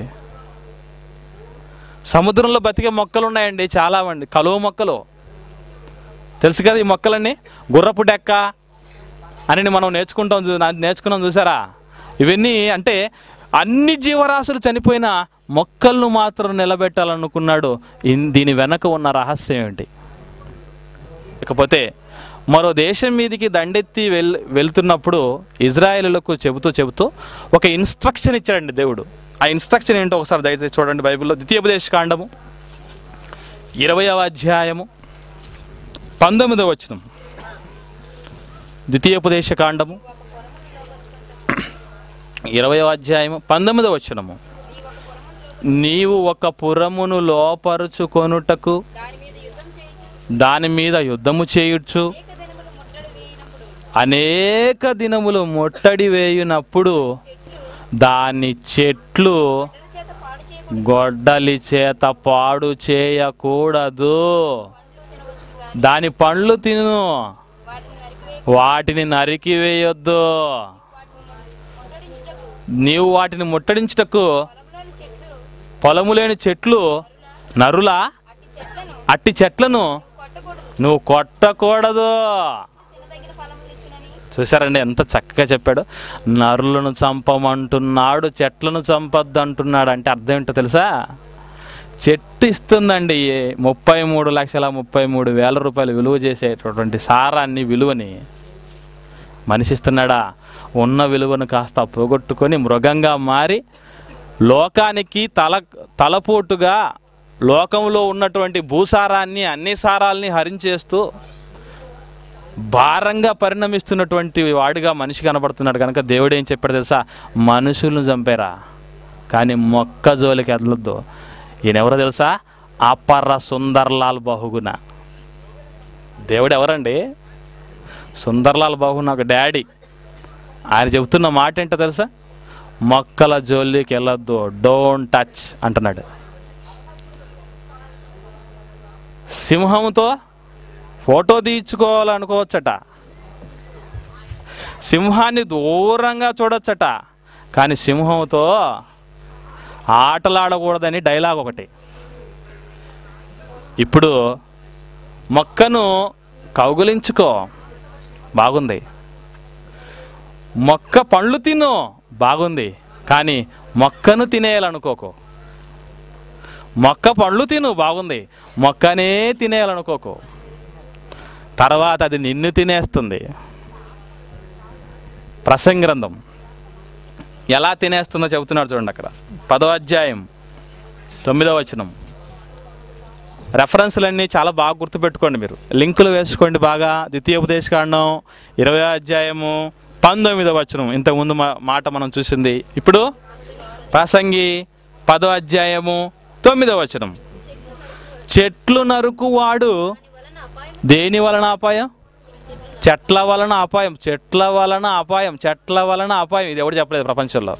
A: సముద్రంలో బతికే మొక్కలు ఉన్నాయండి చాలా మంది కలువ మొక్కలు తెలుసు కదా ఈ మొక్కలన్నీ గుర్రపు డెక్క అని మనం నేర్చుకుంటాం చూ- నా- నేర్చుకున్నాం చూసారా ఇవన్నీ అంటే అన్ని జీవరాశులు చనిపోయిన మొక్కలను మాత్రం నిలబెట్టాలనుకున్నాడు ఇన్- దీని వెనక ఉన్న రహస్యం ఏంటి ఇకపోతే మరో దేశం మీదికి దండెత్తి వెల్ వెళ్తున్నప్పుడు ఇజ్రాయేలులకు చెబుతూ చెబుతూ ఒక ఇన్స్ట్రక్షన్ ఇచ్చాడండి దేవుడు ఆ ఇన్స్ట్రక్షన్ ఏంటో ఒకసారి దయచేసి చూడండి బైబిల్లో ద్వితీయోపదేశ కాండము ఇరవయవ అధ్యాయము పంతొమ్మిదవ వచనం ద్వితీయోపదేశ కాండము ఇరవయవ అధ్యాయము పంతొమ్మిదవ వచనము నీవు ఒక పురమును లోపరుచుకొనుటకు
B: దాని మీద యుద్ధం చేయించి
A: దాని మీద యుద్ధము చేయుచ్చు
B: అనేక దినములు ముట్టడి వేయినప్పుడు
A: అనేక దినములు ముట్టడి వేయునప్పుడు దాని చెట్లు
B: ఇతరుల చేత పాడు చేయబడి
A: గొడ్డలి చేత పాడు చేయకూడదు
B: తినవచ్చు గాని
A: దాని పండ్లు తిను
B: వాటిని
A: వాటిని
B: నరికివేయ
A: నరికివేయొద్దు
B: ముట్టడించుటకు
A: నీవు వాటిని ముట్టడించుటకు
B: పొలంలోని చెట్లు
A: పొలము లేని చెట్లు నరుల
B: అట్టి చెట్లను
A: అట్టి చెట్లను
B: కొట్టకూడదు
A: నువ్వు కొట్టకూడదు
B: తినదగిన ఫలములు ఇచ్చునని
A: చూసారండి ఎంత చక్కగా చెప్పాడు నరులను చంపమంటున్నాడు చెట్లను చంపొద్దు అంటున్నాడు అంటే అర్థం ఏంటో తెలుసా చెట్టు ఇస్తుందండి ఈ ముప్పై మూడు లక్షల ముప్పై మూడు వేల రూపాయలు విలువ చేసేటటువంటి సారాన్ని విలువని మనిషి ఇస్తున్నాడా ఉన్న విలువను కాస్త పోగొట్టుకొని మృగంగా మారి లోకానికి తల తలపోటుగా లోకంలో ఉన్నటువంటి భూసారాన్ని అన్ని సారాల్ని హరించేస్తూ భారంగా పరిణమిస్తున్నటువంటి వాడిగా మనిషి కనబడుతున్నాడు కనుక దేవుడు ఏం చెప్పాడు తెలుసా మనుషులను చంపారా కానీ మొక్క జోలికి ఎదలొద్దు ఈయన ఎవరో తెలుసా అపర సుందర్లాల్ బహుగుణ దేవుడు ఎవరండి సుందర్లాల్ బహుగుణ ఒక డాడీ ఆయన చెబుతున్న మాట ఏంటో తెలుసా మొక్కల జోలికి వెళ్ళొద్దు డోంట్ టచ్ అంటున్నాడు సింహంతో ఫోటో తీయించుకోవాలనుకోవచ్చట సింహాన్ని దూరంగా చూడొచ్చట కానీ సింహంతో ఆటలాడకూడదని డైలాగ్ ఒకటి ఇప్పుడు మొక్కను కౌగులించుకో బాగుంది మొక్క పండ్లు తిను బాగుంది కానీ మొక్కను తినేయాలనుకోకు మొక్క పండ్లు తిను బాగుంది మొక్కనే తినేయాలనుకోకు తర్వాత అది నిన్ను తినేస్తుంది ప్రసంగ్రంథం ఎలా తినేస్తుందో చెబుతున్నాడు చూడండి అక్కడ పదో అధ్యాయం తొమ్మిదో వచనం రెఫరెన్స్లన్నీ చాలా బాగా గుర్తుపెట్టుకోండి మీరు లింకులు వేసుకోండి బాగా ద్వితీయోపదేశకాండం ఇరవై అధ్యాయము పంతొమ్మిదో వచనం ఇంతకుముందు మా- మాట మనం చూసింది ఇప్పుడు ప్రసంగి పదో అధ్యాయము తొమ్మిదో వచనం చెట్లు నరుకువాడు
B: వలన అపాయం
A: దేని వలన అపాయం చెట్ల వలన అపాయం చెట్ల వలన అపాయం చెట్ల వలన అపాయం ఇది ఎవడు చెప్పలేదు ప్రపంచంలో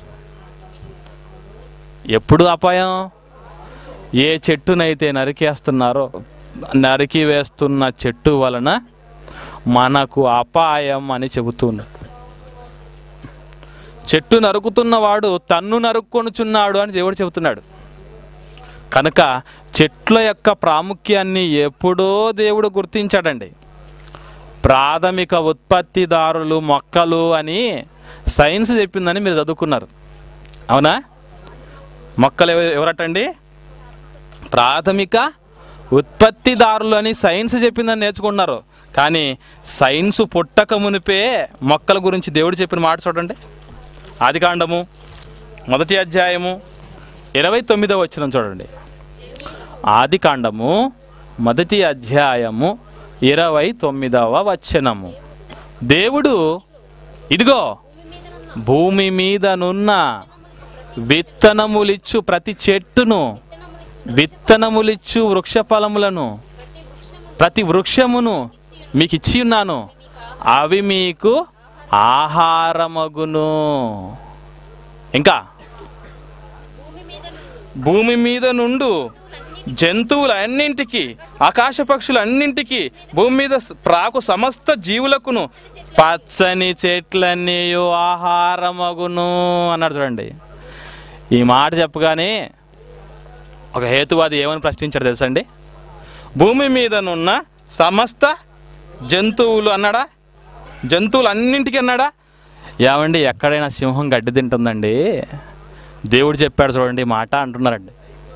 A: ఎప్పుడు అపాయం ఏ చెట్టునైతే నరికేస్తున్నారో నరికి వేస్తున్న చెట్టు వలన మనకు అపాయం అని చెబుతున్నాడు చెట్టు నరుకుతున్నవాడు తన్ను నరుక్కొనుచున్నాడు అని దేవుడు చెబుతున్నాడు కనుక చెట్ల యొక్క ప్రాముఖ్యాన్ని ఎప్పుడో దేవుడు గుర్తించాడండి ప్రాథమిక ఉత్పత్తిదారులు మొక్కలు అని సైన్స్ చెప్పిందని మీరు చదువుకున్నారు అవునా మొక్కలు ఎవ- ఎవరటండి ప్రాథమిక ఉత్పత్తిదారులు అని సైన్స్ చెప్పిందని నేర్చుకున్నారు కానీ సైన్స్ పుట్టక మునిపే మొక్కల గురించి దేవుడు చెప్పిన మాట చూడండి ఆదికాండము మొదటి అధ్యాయము ఇరవై తొమ్మిదవ వచ్చిన చూడండి ఆదికాండము మొదటి అధ్యాయము ఇరవై తొమ్మిదవ వచనము దేవుడు ఇదిగో
B: భూమి
A: భూమి
B: మీద నున్న
A: మీదనున్న విత్తనములిచ్చు ప్రతి చెట్టును విత్తనములిచ్చు వృక్ష ఫలములను ప్రతి వృక్షమును మీకు ఇచ్చి ఉన్నాను అవి మీకు ఆహారమగును ఇంకా
B: భూమి మీద
A: భూమి మీద నుండు జంతువులన్నింటికి ఆకాశ పక్షులన్నింటికి భూమి మీద స- ప్రాకు సమస్త జీవులకును పచ్చని చెట్లన్నీ ఆహారమగును అన్నాడు చూడండి ఈ మాట చెప్పగానే ఒక హేతువాది ఏమని ప్రశ్నించాడు తెలుసండి భూమి మీదనున్న సమస్త జంతువులు అన్నాడా జంతువులు అన్నింటికి అన్నాడా ఏమండి ఎక్కడైనా సింహం గడ్డి తింటుందండి దేవుడు చెప్పాడు చూడండి ఈ మాట అంటున్నారండి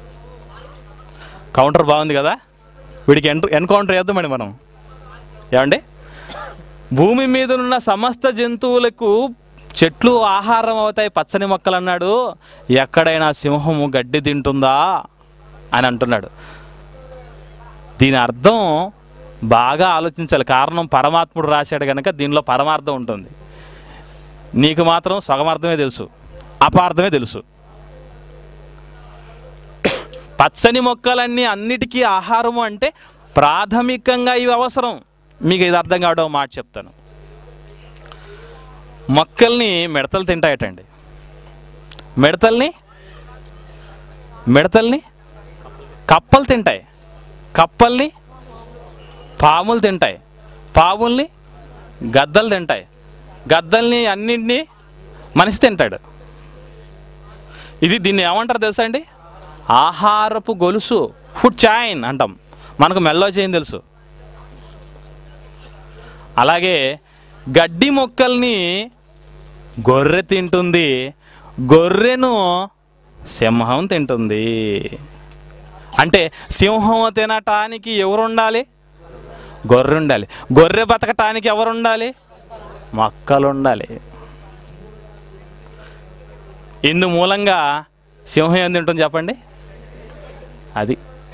A: కౌంటర్ బాగుంది కదా వీడికి ఎన్ ఎన్కౌంటర్ వేద్దామండి మనం ఏమండి భూమి మీద ఉన్న సమస్త జంతువులకు చెట్లు ఆహారం అవుతాయి పచ్చని మొక్కలు అన్నాడు ఎక్కడైనా సింహము గడ్డి తింటుందా అని అంటున్నాడు దీని అర్థం బాగా ఆలోచించాలి కారణం పరమాత్ముడు రాశాడు కనుక దీనిలో పరమార్థం ఉంటుంది నీకు మాత్రం సగమార్థమే తెలుసు అపార్థమే తెలుసు పచ్చని మొక్కలన్నీ అన్నిటికీ ఆహారము అంటే ప్రాథమికంగా ఇవి అవసరం మీకు ఇది అర్థం కావడం ఒక మాట చెప్తాను మొక్కల్ని మిడతలు తింటాయటండి మిడతల్ని మిడతల్ని కప్పలు తింటాయి కప్పల్ని పాములు తింటాయి పాముల్ని గద్దలు తింటాయి గద్దల్ని అన్నింటినీ మనిషి తింటాడు ఇది దీన్ని ఏమంటారు తెలుసా అండి ఆహారపు గొలుసు ఫుడ్ చైన్ అంటాం మనకు మెల్లో చేయని తెలుసు అలాగే గడ్డి మొక్కల్ని గొర్రె తింటుంది గొర్రెను సింహం తింటుంది అంటే సింహం తినటానికి ఎవరు ఉండాలి గొర్రె ఉండాలి గొర్రె బతకటానికి ఎవరు ఉండాలి మొక్కలు ఉండాలి ఇందు మూలంగా సింహం ఏం తింటుంది చెప్పండి అది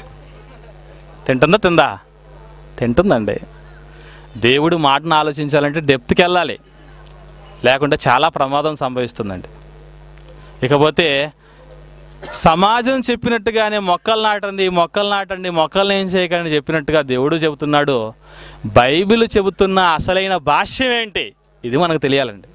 A: తింటుందా తిందా తింటుందండి దేవుడు మాటను ఆలోచించాలంటే డెప్త్కి వెళ్ళాలి లేకుంటే చాలా ప్రమాదం సంభవిస్తుందండి ఇకపోతే సమాజం చెప్పినట్టుగానే మొక్కలు నాటండి మొక్కలు నాటండి మొక్కలు ఏం చేయకండి చెప్పినట్టుగా దేవుడు చెబుతున్నాడు బైబిల్ చెబుతున్న అసలైన భాష్యం ఏంటి ఇది మనకు తెలియాలండి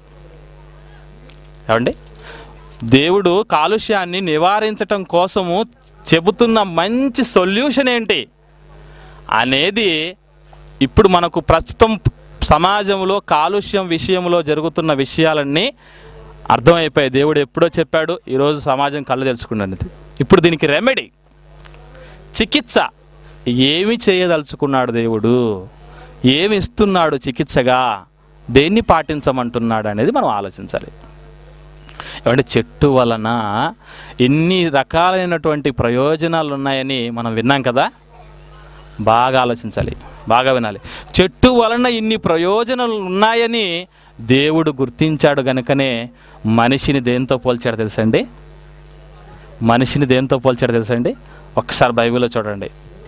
A: ఏమండి దేవుడు కాలుష్యాన్ని నివారించటం కోసము చెబుతున్న మంచి సొల్యూషన్ ఏంటి అనేది ఇప్పుడు మనకు ప్రస్తుతం సమాజంలో కాలుష్యం విషయంలో జరుగుతున్న విషయాలన్నీ అర్థమైపోయాయి దేవుడు ఎప్పుడో చెప్పాడు ఈరోజు సమాజం కళ్ళు తెలుసుకున్నది ఇప్పుడు దీనికి రెమెడీ చికిత్స ఏమి చేయదలుచుకున్నాడు దేవుడు ఏమి ఇస్తున్నాడు చికిత్సగా దేన్ని పాటించమంటున్నాడు అనేది మనం ఆలోచించాలి ఏమంటే చెట్టు వలన ఎన్ని రకాలైనటువంటి ప్రయోజనాలు ఉన్నాయని మనం విన్నాం కదా బాగా ఆలోచించాలి బాగా వినాలి చెట్టు వలన ఇన్ని ప్రయోజనాలు ఉన్నాయని దేవుడు గుర్తించాడు గనుకనే మనిషిని దేంతో పోల్చాడు తెలుసండి మనిషిని దేంతో పోల్చాడు తెలుసండి ఒక్కసారి బైబిల్లో చూడండి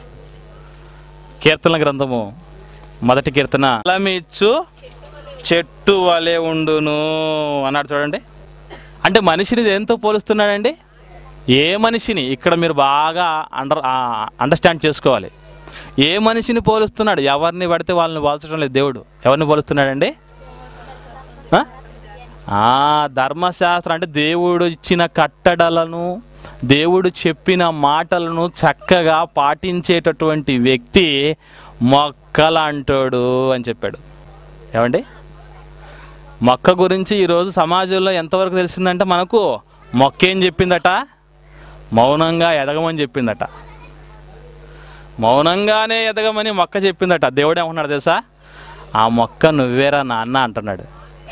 A: కీర్తన గ్రంథము మొదటి కీర్తన ఫలమిచ్చు చెట్టు వలె ఉండును అన్నాడు చూడండి అంటే మనిషిని దేంతో పోలుస్తున్నాడండి ఏ మనిషిని ఇక్కడ మీరు బాగా అండర్ అండర్స్టాండ్ చేసుకోవాలి ఏ మనిషిని పోలుస్తున్నాడు ఎవరిని పడితే వాళ్ళని పోల్చడం లేదు దేవుడు ఎవరిని పోలుస్తున్నాడండి ఆ? ఆ ధర్మశాస్త్రం అంటే దేవుడు ఇచ్చిన కట్టడలను దేవుడు చెప్పిన మాటలను చక్కగా పాటించేటటువంటి వ్యక్తి మొక్కలంటాడు అని చెప్పాడు ఏమండి మొక్క గురించి ఈరోజు సమాజంలో ఎంతవరకు తెలిసిందంటే మనకు మొక్క ఏం చెప్పిందట మౌనంగా ఎదగమని చెప్పిందట మౌనంగానే ఎదగమని మొక్క చెప్పిందట దేవుడు ఏమంటున్నాడు తెలుసా ఆ మొక్క నువ్వేరా నాన్న అంటున్నాడు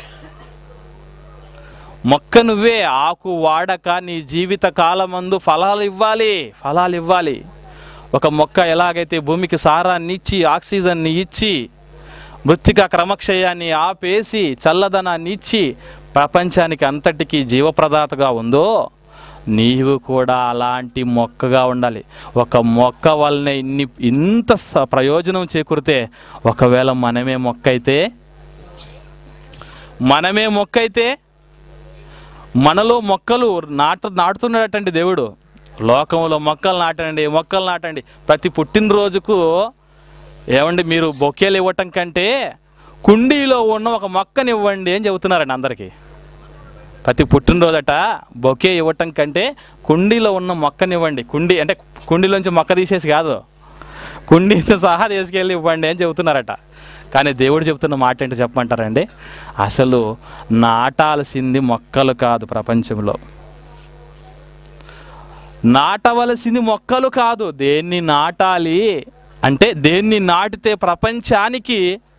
A: మొక్క నువ్వే ఆకు వాడక నీ జీవిత కాలమందు ఫలాలు ఇవ్వాలి ఫలాలు ఇవ్వాలి ఒక మొక్క ఎలాగైతే భూమికి సారాన్ని ఇచ్చి ఆక్సిజన్ని ఇచ్చి మృత్తిక క్రమక్షయాన్ని ఆపేసి చల్లదనాన్ని ఇచ్చి ప్రపంచానికి అంతటికీ జీవప్రదాతగా ఉందో నీవు కూడా అలాంటి మొక్కగా ఉండాలి ఒక మొక్క వల్లనే ఇన్ని ఇంత స- ప్రయోజనం చేకూరితే ఒకవేళ మనమే మొక్క అయితే మనమే మొక్క అయితే మనలో మొక్కలు నాట నాటుతున్నాడటండి దేవుడు లోకంలో మొక్కలు నాటండి మొక్కలు నాటండి ప్రతి పుట్టినరోజుకు ఏమండి మీరు బొకేలు ఇవ్వటం కంటే కుండీలో ఉన్న ఒక మొక్కని ఇవ్వండి అని చెబుతున్నారండి అందరికీ ప్రతి పుట్టినరోజట బొకే ఇవ్వటం కంటే కుండీలో ఉన్న మొక్కనివ్వండి కుండీ అంటే కుండీలోంచి మొక్క తీసేసి కాదు కుండీతో సహా తీసుకెళ్ళి ఇవ్వండి అని చెబుతున్నారట కానీ దేవుడు చెబుతున్న మాట ఏంటో చెప్పమంటారండి అసలు నాటాల్సింది మొక్కలు కాదు ప్రపంచంలో నాటవలసింది మొక్కలు కాదు దేన్ని నాటాలి అంటే దేన్ని నాటితే ప్రపంచానికి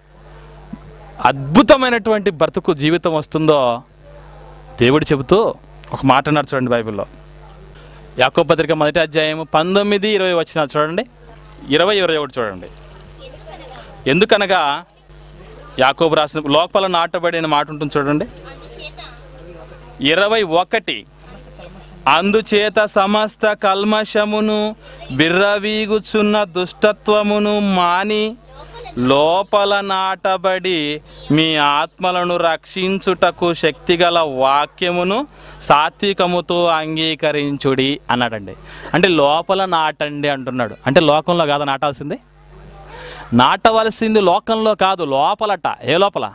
A: అద్భుతమైనటువంటి బ్రతుకు జీవితం వస్తుందో దేవుడు చెబుతూ ఒక మాట అన్నారు చూడండి బైబిల్లో యాకో పత్రిక మొదటి అధ్యాయం పంతొమ్మిది ఇరవై వచ్చిన చూడండి ఇరవై ఇరవై ఒకటి చూడండి ఎందుకనగా యాకోబు రాసిన లోపల నాటబడిన మాట ఉంటుంది చూడండి
B: అందుచేత
A: ఇరవై ఒకటి అందుచేత సమస్త కల్మషమును బిర్రవీగుచున్న దుష్టత్వమును మాని లోపల నాటబడి మీ ఆత్మలను రక్షించుటకు శక్తిగల వాక్యమును సాత్వికముతో అంగీకరించుడి అన్నాడండి అంటే లోపల నాటండి అంటున్నాడు అంటే లోకంలో కాదా నాటాల్సింది నాటవలసింది లోకంలో కాదు లోపలట ఏ లోపల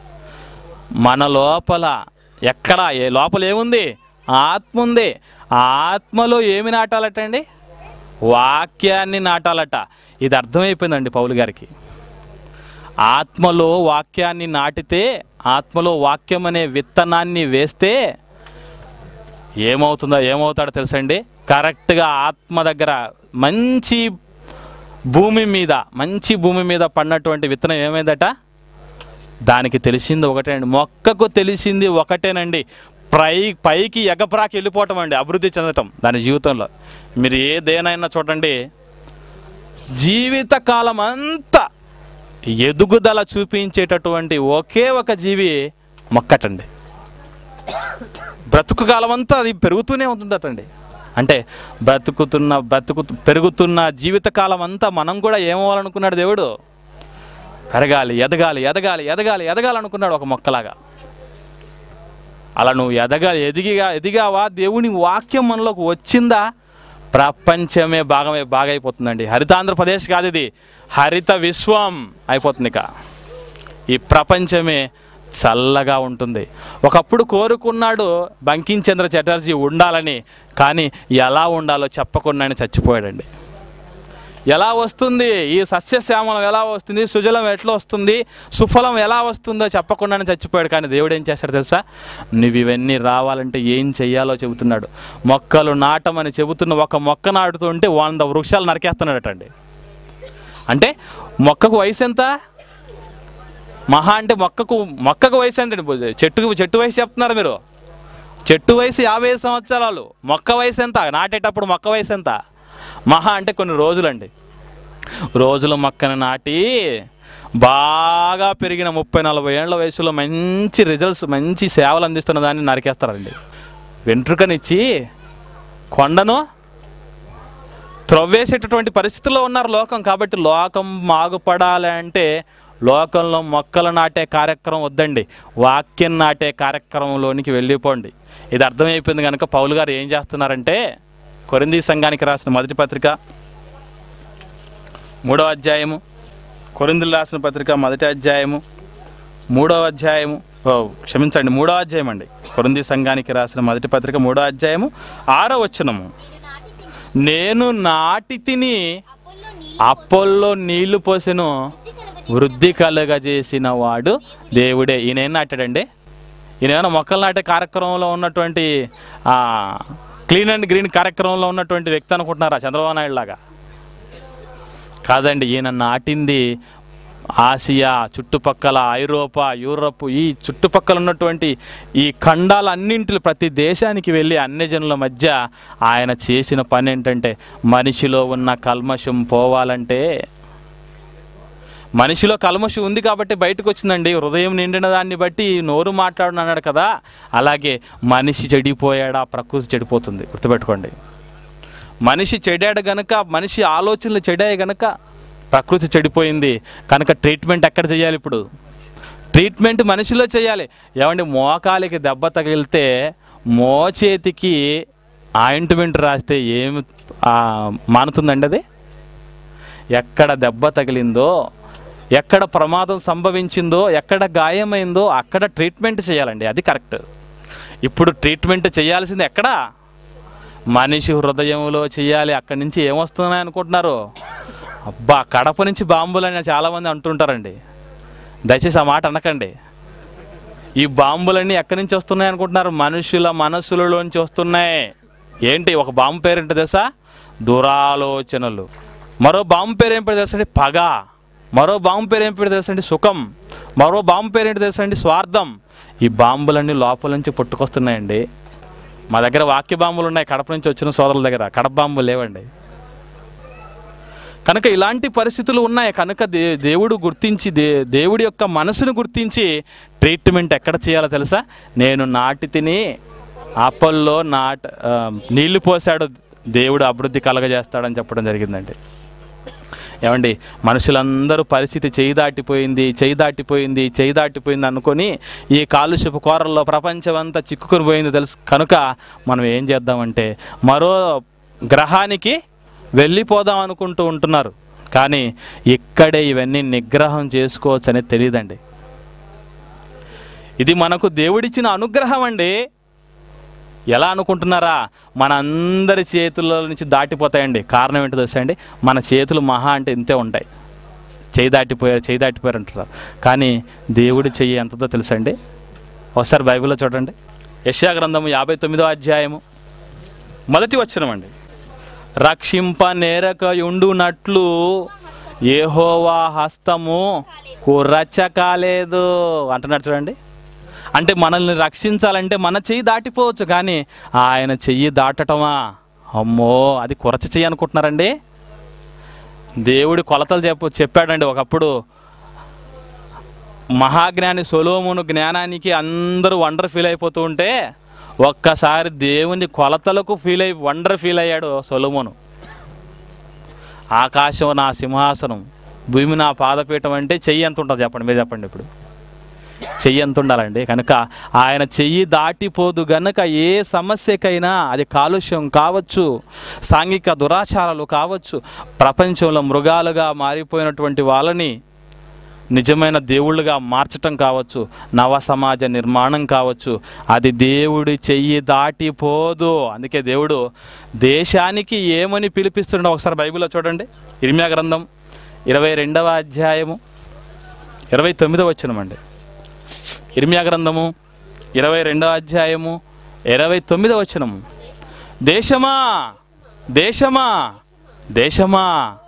A: మన లోపల ఎక్కడ ఏ లోపల ఏముంది ఆత్మ ఉంది ఆ ఆత్మలో ఏమి నాటాలటండి వాక్యాన్ని నాటాలట ఇది అర్థమైపోయిందండి పౌలు గారికి ఆత్మలో వాక్యాన్ని నాటితే ఆత్మలో వాక్యం అనే విత్తనాన్ని వేస్తే ఏమవుతుందో ఏమవుతాడో తెలుసండి కరెక్ట్గా ఆత్మ దగ్గర మంచి భూమి మీద మంచి భూమి మీద పడినటువంటి విత్తనం ఏమైందట దానికి తెలిసింది ఒకటే అండి మొక్కకు తెలిసింది ఒకటేనండి పై పైకి ఎగప్రాకి వెళ్ళిపోవటం అండి అభివృద్ధి చెందటం దాని జీవితంలో మీరు ఏ దేనైనా చూడండి జీవితకాలం అంతా ఎదుగుదల చూపించేటటువంటి ఒకే ఒక జీవి మొక్కటండి బ్రతుకు కాలం అంతా అది పెరుగుతూనే ఉంటుందటండి అంటే బ్రతుకుతున్న బ్రతుకు పెరుగుతున్న జీవితకాలం అంతా మనం కూడా ఏమవ్వాలనుకున్నాడు దేవుడు పెరగాలి ఎదగాలి ఎదగాలి ఎదగాలి ఎదగాలి అనుకున్నాడు ఒక మొక్కలాగా అలా నువ్వు ఎదగా ఎదిగిగా ఎదిగావా దేవుని వాక్యం మనలోకి వచ్చిందా ప్రపంచమే భాగమే బాగైపోతుందండి హరితాంధ్రప్రదేశ్ కాదు ఇది హరిత విశ్వం అయిపోతుంది ఇక ఈ ప్రపంచమే చల్లగా ఉంటుంది ఒకప్పుడు కోరుకున్నాడు బంకించంద్ర చటర్జీ ఉండాలని కానీ ఎలా ఉండాలో చెప్పకుండా ఆయన చచ్చిపోయాడండి ఎలా వస్తుంది ఈ సస్యశ్యామలం ఎలా వస్తుంది సుజలం ఎట్లా వస్తుంది సుఫలం ఎలా వస్తుందో చెప్పకుండానే చచ్చిపోయాడు కానీ దేవుడు ఏం చేస్తాడు తెలుసా నువ్వు ఇవన్నీ రావాలంటే ఏం చెయ్యాలో చెబుతున్నాడు మొక్కలు నాటమని చెబుతున్న ఒక మొక్క నాటుతుంటే వంద వృక్షాలు నరికేస్తున్నాడటండి అంటే మొక్కకు వయసు ఎంత మహా అంటే మొక్కకు మొక్కకు వయసు అంటే చెట్టుకు చెట్టు వయసు చెప్తున్నారు మీరు చెట్టు వయసు యాభై ఐదు సంవత్సరాలు మొక్క వయసు ఎంత నాటేటప్పుడు మొక్క వయసు ఎంత మహా అంటే కొన్ని రోజులండి రోజుల మొక్కను నాటి బాగా పెరిగిన ముప్పై నలభై ఏళ్ళ వయసులో మంచి రిజల్ట్స్ మంచి సేవలు అందిస్తున్న దాన్ని నరికేస్తారండి వెంట్రుకనిచ్చి కొండను త్రవ్వేసేటటువంటి పరిస్థితుల్లో ఉన్నారు లోకం కాబట్టి లోకం బాగుపడాలి అంటే లోకంలో మొక్కలు నాటే కార్యక్రమం వద్దండి వాక్యం నాటే కార్యక్రమంలోనికి వెళ్ళిపోండి ఇది అర్థమైపోయింది కనుక పౌలు గారు ఏం చేస్తున్నారంటే కొరింది సంఘానికి రాసిన మొదటి పత్రిక మూడో అధ్యాయము కొరిందులు రాసిన పత్రిక మొదటి అధ్యాయము మూడో అధ్యాయము ఓ, క్షమించండి మూడో అధ్యాయం అండి కొరింది సంఘానికి రాసిన మొదటి పత్రిక మూడో అధ్యాయము ఆరో వచనము
B: నేను నాటి తిని
A: నేను నాటి తిని
B: అప్పుల్లో నీళ్ళు
A: అప్పల్లో నీళ్లు పోసెను
B: కలగజేసి
A: వృద్ధి కలుగజేసిన వాడు దేవుడే ఈయన ఏం నాటాడండి ఈయన ఏమైనా మొక్కలు నాటే కార్యక్రమంలో ఉన్నటువంటి ఆ, క్లీన్ అండ్ గ్రీన్ కార్యక్రమంలో ఉన్నటువంటి వ్యక్తి అనుకుంటున్నారా చంద్రబాబు నాయుడు లాగా కాదండి ఈయన నాటింది ఆసియా చుట్టుపక్కల ఐరోపా యూరప్ ఈ చుట్టుపక్కల ఉన్నటువంటి ఈ ఖండాలన్నింటిలో ప్రతి దేశానికి వెళ్ళి అన్ని జనుల మధ్య ఆయన చేసిన పని ఏంటంటే మనిషిలో ఉన్న కల్మషం పోవాలంటే మనిషిలో కల్మషం ఉంది కాబట్టి బయటకు వచ్చిందండి హృదయం నిండిన దాన్ని బట్టి నోరు మాట్లాడను అన్నాడు కదా అలాగే మనిషి చెడిపోయాడా ప్రకృతి చెడిపోతుంది గుర్తుపెట్టుకోండి మనిషి చెడాడు గనక మనిషి ఆలోచనలు చెడాయి గనక ప్రకృతి చెడిపోయింది కనుక ట్రీట్మెంట్ ఎక్కడ చేయాలి ఇప్పుడు ట్రీట్మెంట్ మనిషిలో చేయాలి ఏమండి మోకాలికి దెబ్బ తగిలితే మోచేతికి ఆయింట్మెంట్ రాస్తే ఏమి ఆ, మానుతుందండి అది ఎక్కడ దెబ్బ తగిలిందో ఎక్కడ ప్రమాదం సంభవించిందో ఎక్కడ గాయమైందో అక్కడ ట్రీట్మెంట్ చేయాలండి అది కరెక్ట్ ఇప్పుడు ట్రీట్మెంట్ చేయాల్సింది ఎక్కడ మనిషి హృదయంలో చేయాలి అక్కడి నుంచి ఏమొస్తున్నాయి అనుకుంటున్నారు అబ్బా కడప నుంచి బాంబులని చాలామంది అంటుంటారండి దయచేసి ఆ మాట అనకండి ఈ బాంబులన్నీ ఎక్కడి నుంచి వస్తున్నాయి అనుకుంటున్నారు మనుషుల మనసులలోంచి వస్తున్నాయి ఏంటి ఒక బాంబు పేరేంటి తెలుసా దురాలోచనలు మరో బాంబు పేరు ఏం పేరు తెలుసండి పగ మరో బాంబు పేరు ఏం పేరు తెలుసండి సుఖం మరో బాంబు పేరు ఏంటి తెలుసండి స్వార్థం ఈ బాంబులన్నీ లోపల నుంచి పుట్టుకొస్తున్నాయండి మా దగ్గర వాక్య బాంబులు ఉన్నాయి కడప నుంచి వచ్చిన సోదరుల దగ్గర కడప బాంబులు లేవండి కనుక ఇలాంటి పరిస్థితులు ఉన్నాయి కనుక దే దేవుడు గుర్తించి దే దేవుడి యొక్క మనసును గుర్తించి ట్రీట్మెంట్ ఎక్కడ చేయాలో తెలుసా నేను నాటి తిని అప్పల్లో నాట ఆ, నీళ్లు పోసాడు దేవుడు అభివృద్ధి కలగజేస్తాడని చెప్పడం జరిగిందండి ఏమండి మనుషులందరూ పరిస్థితి చేయి దాటిపోయింది చేయి దాటిపోయింది చేయి దాటిపోయింది అనుకొని ఈ కాలుష్యపు కోరల్లో ప్రపంచం అంతా చిక్కుకొని పోయింది తెలుసు కనుక మనం ఏం చేద్దామంటే మరో గ్రహానికి వెళ్ళిపోదాం అనుకుంటూ ఉంటున్నారు కానీ ఇక్కడే ఇవన్నీ నిగ్రహం చేసుకోవచ్చని తెలియదండి ఇది మనకు దేవుడిచ్చిన అనుగ్రహం అండి ఎలా అనుకుంటున్నారా మన అందరి చేతుల నుంచి దాటిపోతాయండి కారణం ఏంటో తెలుసా అండి మన చేతులు మహా అంటే ఇంతే ఉంటాయి చేయి దాటిపోయారు చేయి దాటిపోయారు అంటారు కానీ దేవుడి చెయ్యి ఎంతదో తెలుసా అండి ఒకసారి బైబిల్లో చూడండి యశా గ్రంథము యాభై తొమ్మిదో అధ్యాయము మొదటి వచ్చినమండి రక్షింప నేరక ఉండునట్లు ఏహోవా హస్తము కుర్రచ్చ కాలేదు అంటున్నాడు చూడండి అంటే మనల్ని రక్షించాలంటే మన చెయ్యి దాటిపోవచ్చు కానీ ఆయన చెయ్యి దాటటమా అమ్మో అది కురచ చెయ్యి అనుకుంటున్నారండి దేవుడి కొలతలు చెప్పు చెప్పాడండి ఒకప్పుడు మహాజ్ఞాని సొలోమును జ్ఞానానికి అందరూ వండర్ ఫీల్ అయిపోతూ ఉంటే ఒక్కసారి దేవుని కొలతలకు ఫీల్ అయి వండర్ ఫీల్ అయ్యాడు సొలోమును ఆకాశం నా సింహాసనం భూమి నా పాదపీఠం అంటే చెయ్యి ఎంత ఉంటుంది చెప్పండి మీరు చెప్పండి ఇప్పుడు చెయ్యి ఎంత ఉండాలండి కనుక ఆయన చెయ్యి దాటిపోదు గనుక ఏ సమస్యకైనా అది కాలుష్యం కావచ్చు సాంఘిక దురాచారాలు కావచ్చు ప్రపంచంలో మృగాలుగా మారిపోయినటువంటి వాళ్ళని నిజమైన దేవుళ్ళుగా మార్చటం కావచ్చు నవ సమాజ నిర్మాణం కావచ్చు అది దేవుడి చెయ్యి దాటిపోదు అందుకే దేవుడు దేశానికి ఏమని పిలిపిస్తున్నాడో ఒకసారి బైబిల్లో చూడండి ఇర్మియా గ్రంథం ఇరవై రెండవ అధ్యాయము ఇరవై తొమ్మిదవ వచ్చినమండి ఇర్మియా గ్రంథము ఇరవై రెండవ అధ్యాయము ఇరవై తొమ్మిదవ వచనము దేశమా దేశమా దేశమా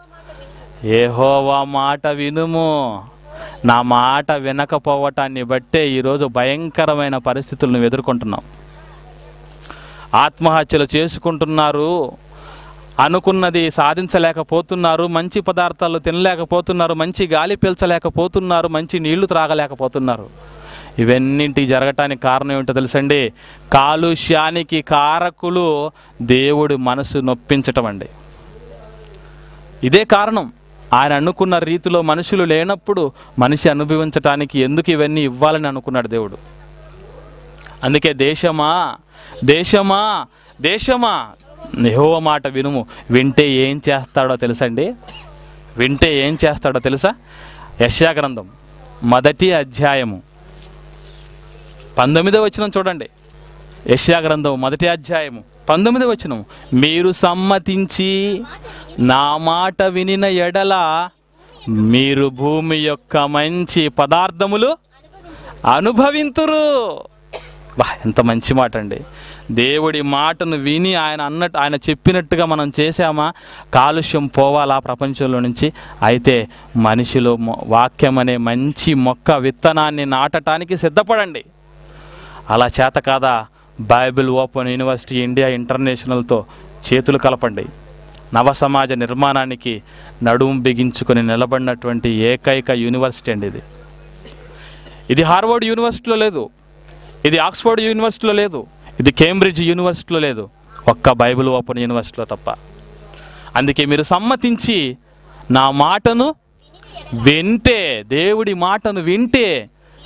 A: ఏహోవా మాట వినుము నా మాట వినకపోవటాన్ని బట్టే ఈరోజు భయంకరమైన పరిస్థితులను ఎదుర్కొంటున్నాం ఆత్మహత్యలు చేసుకుంటున్నారు అనుకున్నది సాధించలేకపోతున్నారు మంచి పదార్థాలు తినలేకపోతున్నారు మంచి గాలి పీల్చలేకపోతున్నారు మంచి నీళ్లు త్రాగలేకపోతున్నారు ఇవన్నింటి జరగటానికి కారణం ఏమిటో తెలుసండి కాలుష్యానికి కారకులు దేవుడి మనసు నొప్పించటం అండి ఇదే కారణం ఆయన అనుకున్న రీతిలో మనుషులు లేనప్పుడు మనిషి అనుభవించటానికి ఎందుకు ఇవన్నీ ఇవ్వాలని అనుకున్నాడు దేవుడు అందుకే దేశమా దేశమా దేశమా యెహోవా మాట వినుము వింటే ఏం చేస్తాడో తెలుసండి వింటే ఏం చేస్తాడో తెలుసా యశ్యా గ్రంథం మొదటి అధ్యాయము పంతొమ్మిదో వచనం చూడండి యశ్యా గ్రంథం మొదటి అధ్యాయము పంతొమ్మిదో వచనం మీరు సమ్మతించి నా మాట వినిన ఎడల మీరు భూమి యొక్క మంచి పదార్థములు అనుభవింతురు బా ఎంత మంచి మాట అండి దేవుడి మాటను విని ఆయన అన్నట్టు ఆయన చెప్పినట్టుగా మనం చేశామా కాలుష్యం పోవాలా ప్రపంచంలో నుంచి అయితే మనిషిలో మొ- వాక్యం అనే మంచి మొక్క విత్తనాన్ని నాటటానికి సిద్ధపడండి అలా చేత కాదా బైబిల్ ఓపెన్ యూనివర్సిటీ ఇండియా ఇంటర్నేషనల్తో చేతులు కలపండి నవ సమాజ నిర్మాణానికి నడుము బిగించుకొని నిలబడినటువంటి ఏకైక యూనివర్సిటీ అండి ఇది ఇది హార్వర్డ్ యూనివర్సిటీలో లేదు ఇది ఆక్స్ఫర్డ్ యూనివర్సిటీలో లేదు ఇది కేంబ్రిడ్జ్ యూనివర్సిటీలో లేదు ఒక్క బైబిల్ ఓపెన్ యూనివర్సిటీలో తప్ప అందుకే మీరు సమ్మతించి నా మాటను వింటే దేవుడి మాటను వింటే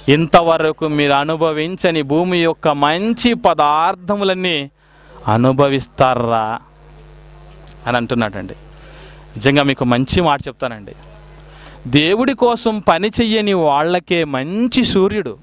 A: ఇంతవరకు మీరు అనుభవించని భూమి యొక్క మంచి పదార్థములన్నీ అనుభవిస్తారా అని అంటున్నాడండి నిజంగా మీకు మంచి మాట చెప్తానండి దేవుడి కోసం పని చెయ్యని వాళ్ళకే మంచి సూర్యుడు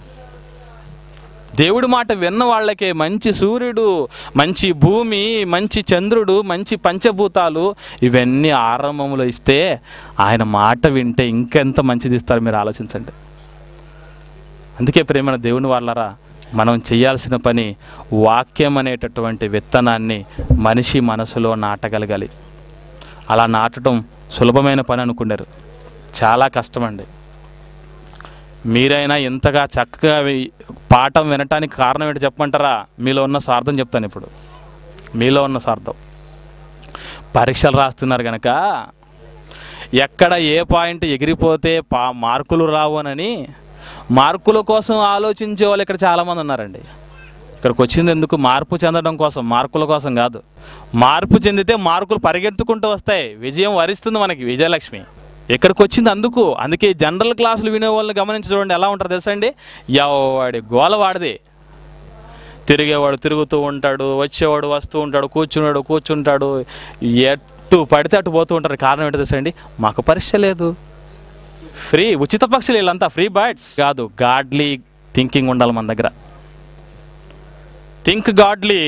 A: దేవుడి మాట విన్న వాళ్ళకే మంచి సూర్యుడు మంచి భూమి మంచి చంద్రుడు మంచి పంచభూతాలు ఇవన్నీ ఆరంభంలో ఇస్తే ఆయన మాట వింటే ఇంకెంత మంచిది ఇస్తారు మీరు ఆలోచించండి అందుకే ప్రేమన దేవుని వాళ్ళరా మనం చేయాల్సిన పని వాక్యం అనేటటువంటి విత్తనాన్ని మనిషి మనసులో నాటగలగాలి అలా నాటడం సులభమైన పని అనుకున్నారు చాలా కష్టమండి మీరైనా ఇంతగా చక్కగా వి- పాఠం వినటానికి కారణం ఏంటి చెప్పమంటారా మీలో ఉన్న స్వార్థం చెప్తాను ఇప్పుడు మీలో ఉన్న స్వార్థం పరీక్షలు రాస్తున్నారు కనుక ఎక్కడ ఏ పాయింట్ ఎగిరిపోతే పా మార్కులు రావునని మార్కుల కోసం ఆలోచించే వాళ్ళు ఇక్కడ చాలామంది ఉన్నారండి ఇక్కడికి వచ్చింది ఎందుకు మార్పు చెందడం కోసం మార్కుల కోసం కాదు మార్పు చెందితే మార్కులు పరిగెత్తుకుంటూ వస్తాయి విజయం వరిస్తుంది మనకి విజయలక్ష్మి ఇక్కడికి వచ్చింది అందుకు అందుకే జనరల్ క్లాసులు వినే వాళ్ళని గమనించి చూడండి ఎలా ఉంటారు తెలుసా అండి ఎవడి గోల వాడిది తిరిగేవాడు తిరుగుతూ ఉంటాడు వచ్చేవాడు వస్తూ ఉంటాడు కూర్చున్నాడు కూర్చుంటాడు ఎట్టు పడితే అటు పోతూ ఉంటారు కారణం ఏంటో తెలుసా అండి మాకు పరీక్ష లేదు ఫ్రీ ఉచిత పక్షులు వీళ్ళంతా ఫ్రీ బర్డ్స్ కాదు గాడ్లీ థింకింగ్ ఉండాలి మన దగ్గర think godly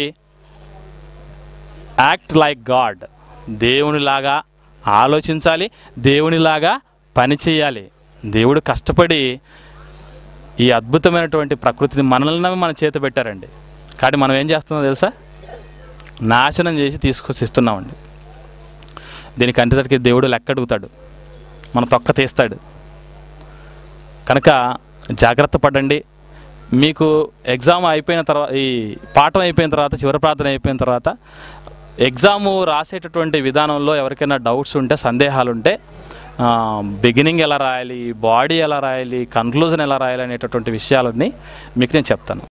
A: act like God దేవునిలాగా ఆలోచించాలి దేవునిలాగా పని చేయాలి దేవుడు కష్టపడి ఈ అద్భుతమైనటువంటి ప్రకృతిని మనల్ని మన చేత పెట్టారండి కానీ మనం ఏం చేస్తున్నాం తెలుసా నాశనం చేసి తీసుకొచ్చి ఇస్తున్నామండి దీనికి అంతటికి దేవుడు లెక్క అడుగుతాడు మన తొక్క తీస్తాడు కనుక జాగ్రత్త పడండి మీకు ఎగ్జామ్ అయిపోయిన తర్వాత ఈ పాఠం అయిపోయిన తర్వాత చివరి ప్రార్థన అయిపోయిన తర్వాత ఎగ్జామ్ రాసేటటువంటి విధానంలో ఎవరికైనా డౌట్స్ ఉంటే సందేహాలు ఉంటే బిగినింగ్ ఎలా రాయాలి బాడీ ఎలా రాయాలి కన్క్లూజన్ ఎలా రాయాలి అనేటటువంటి విషయాలన్నీ మీకు నేను చెప్తాను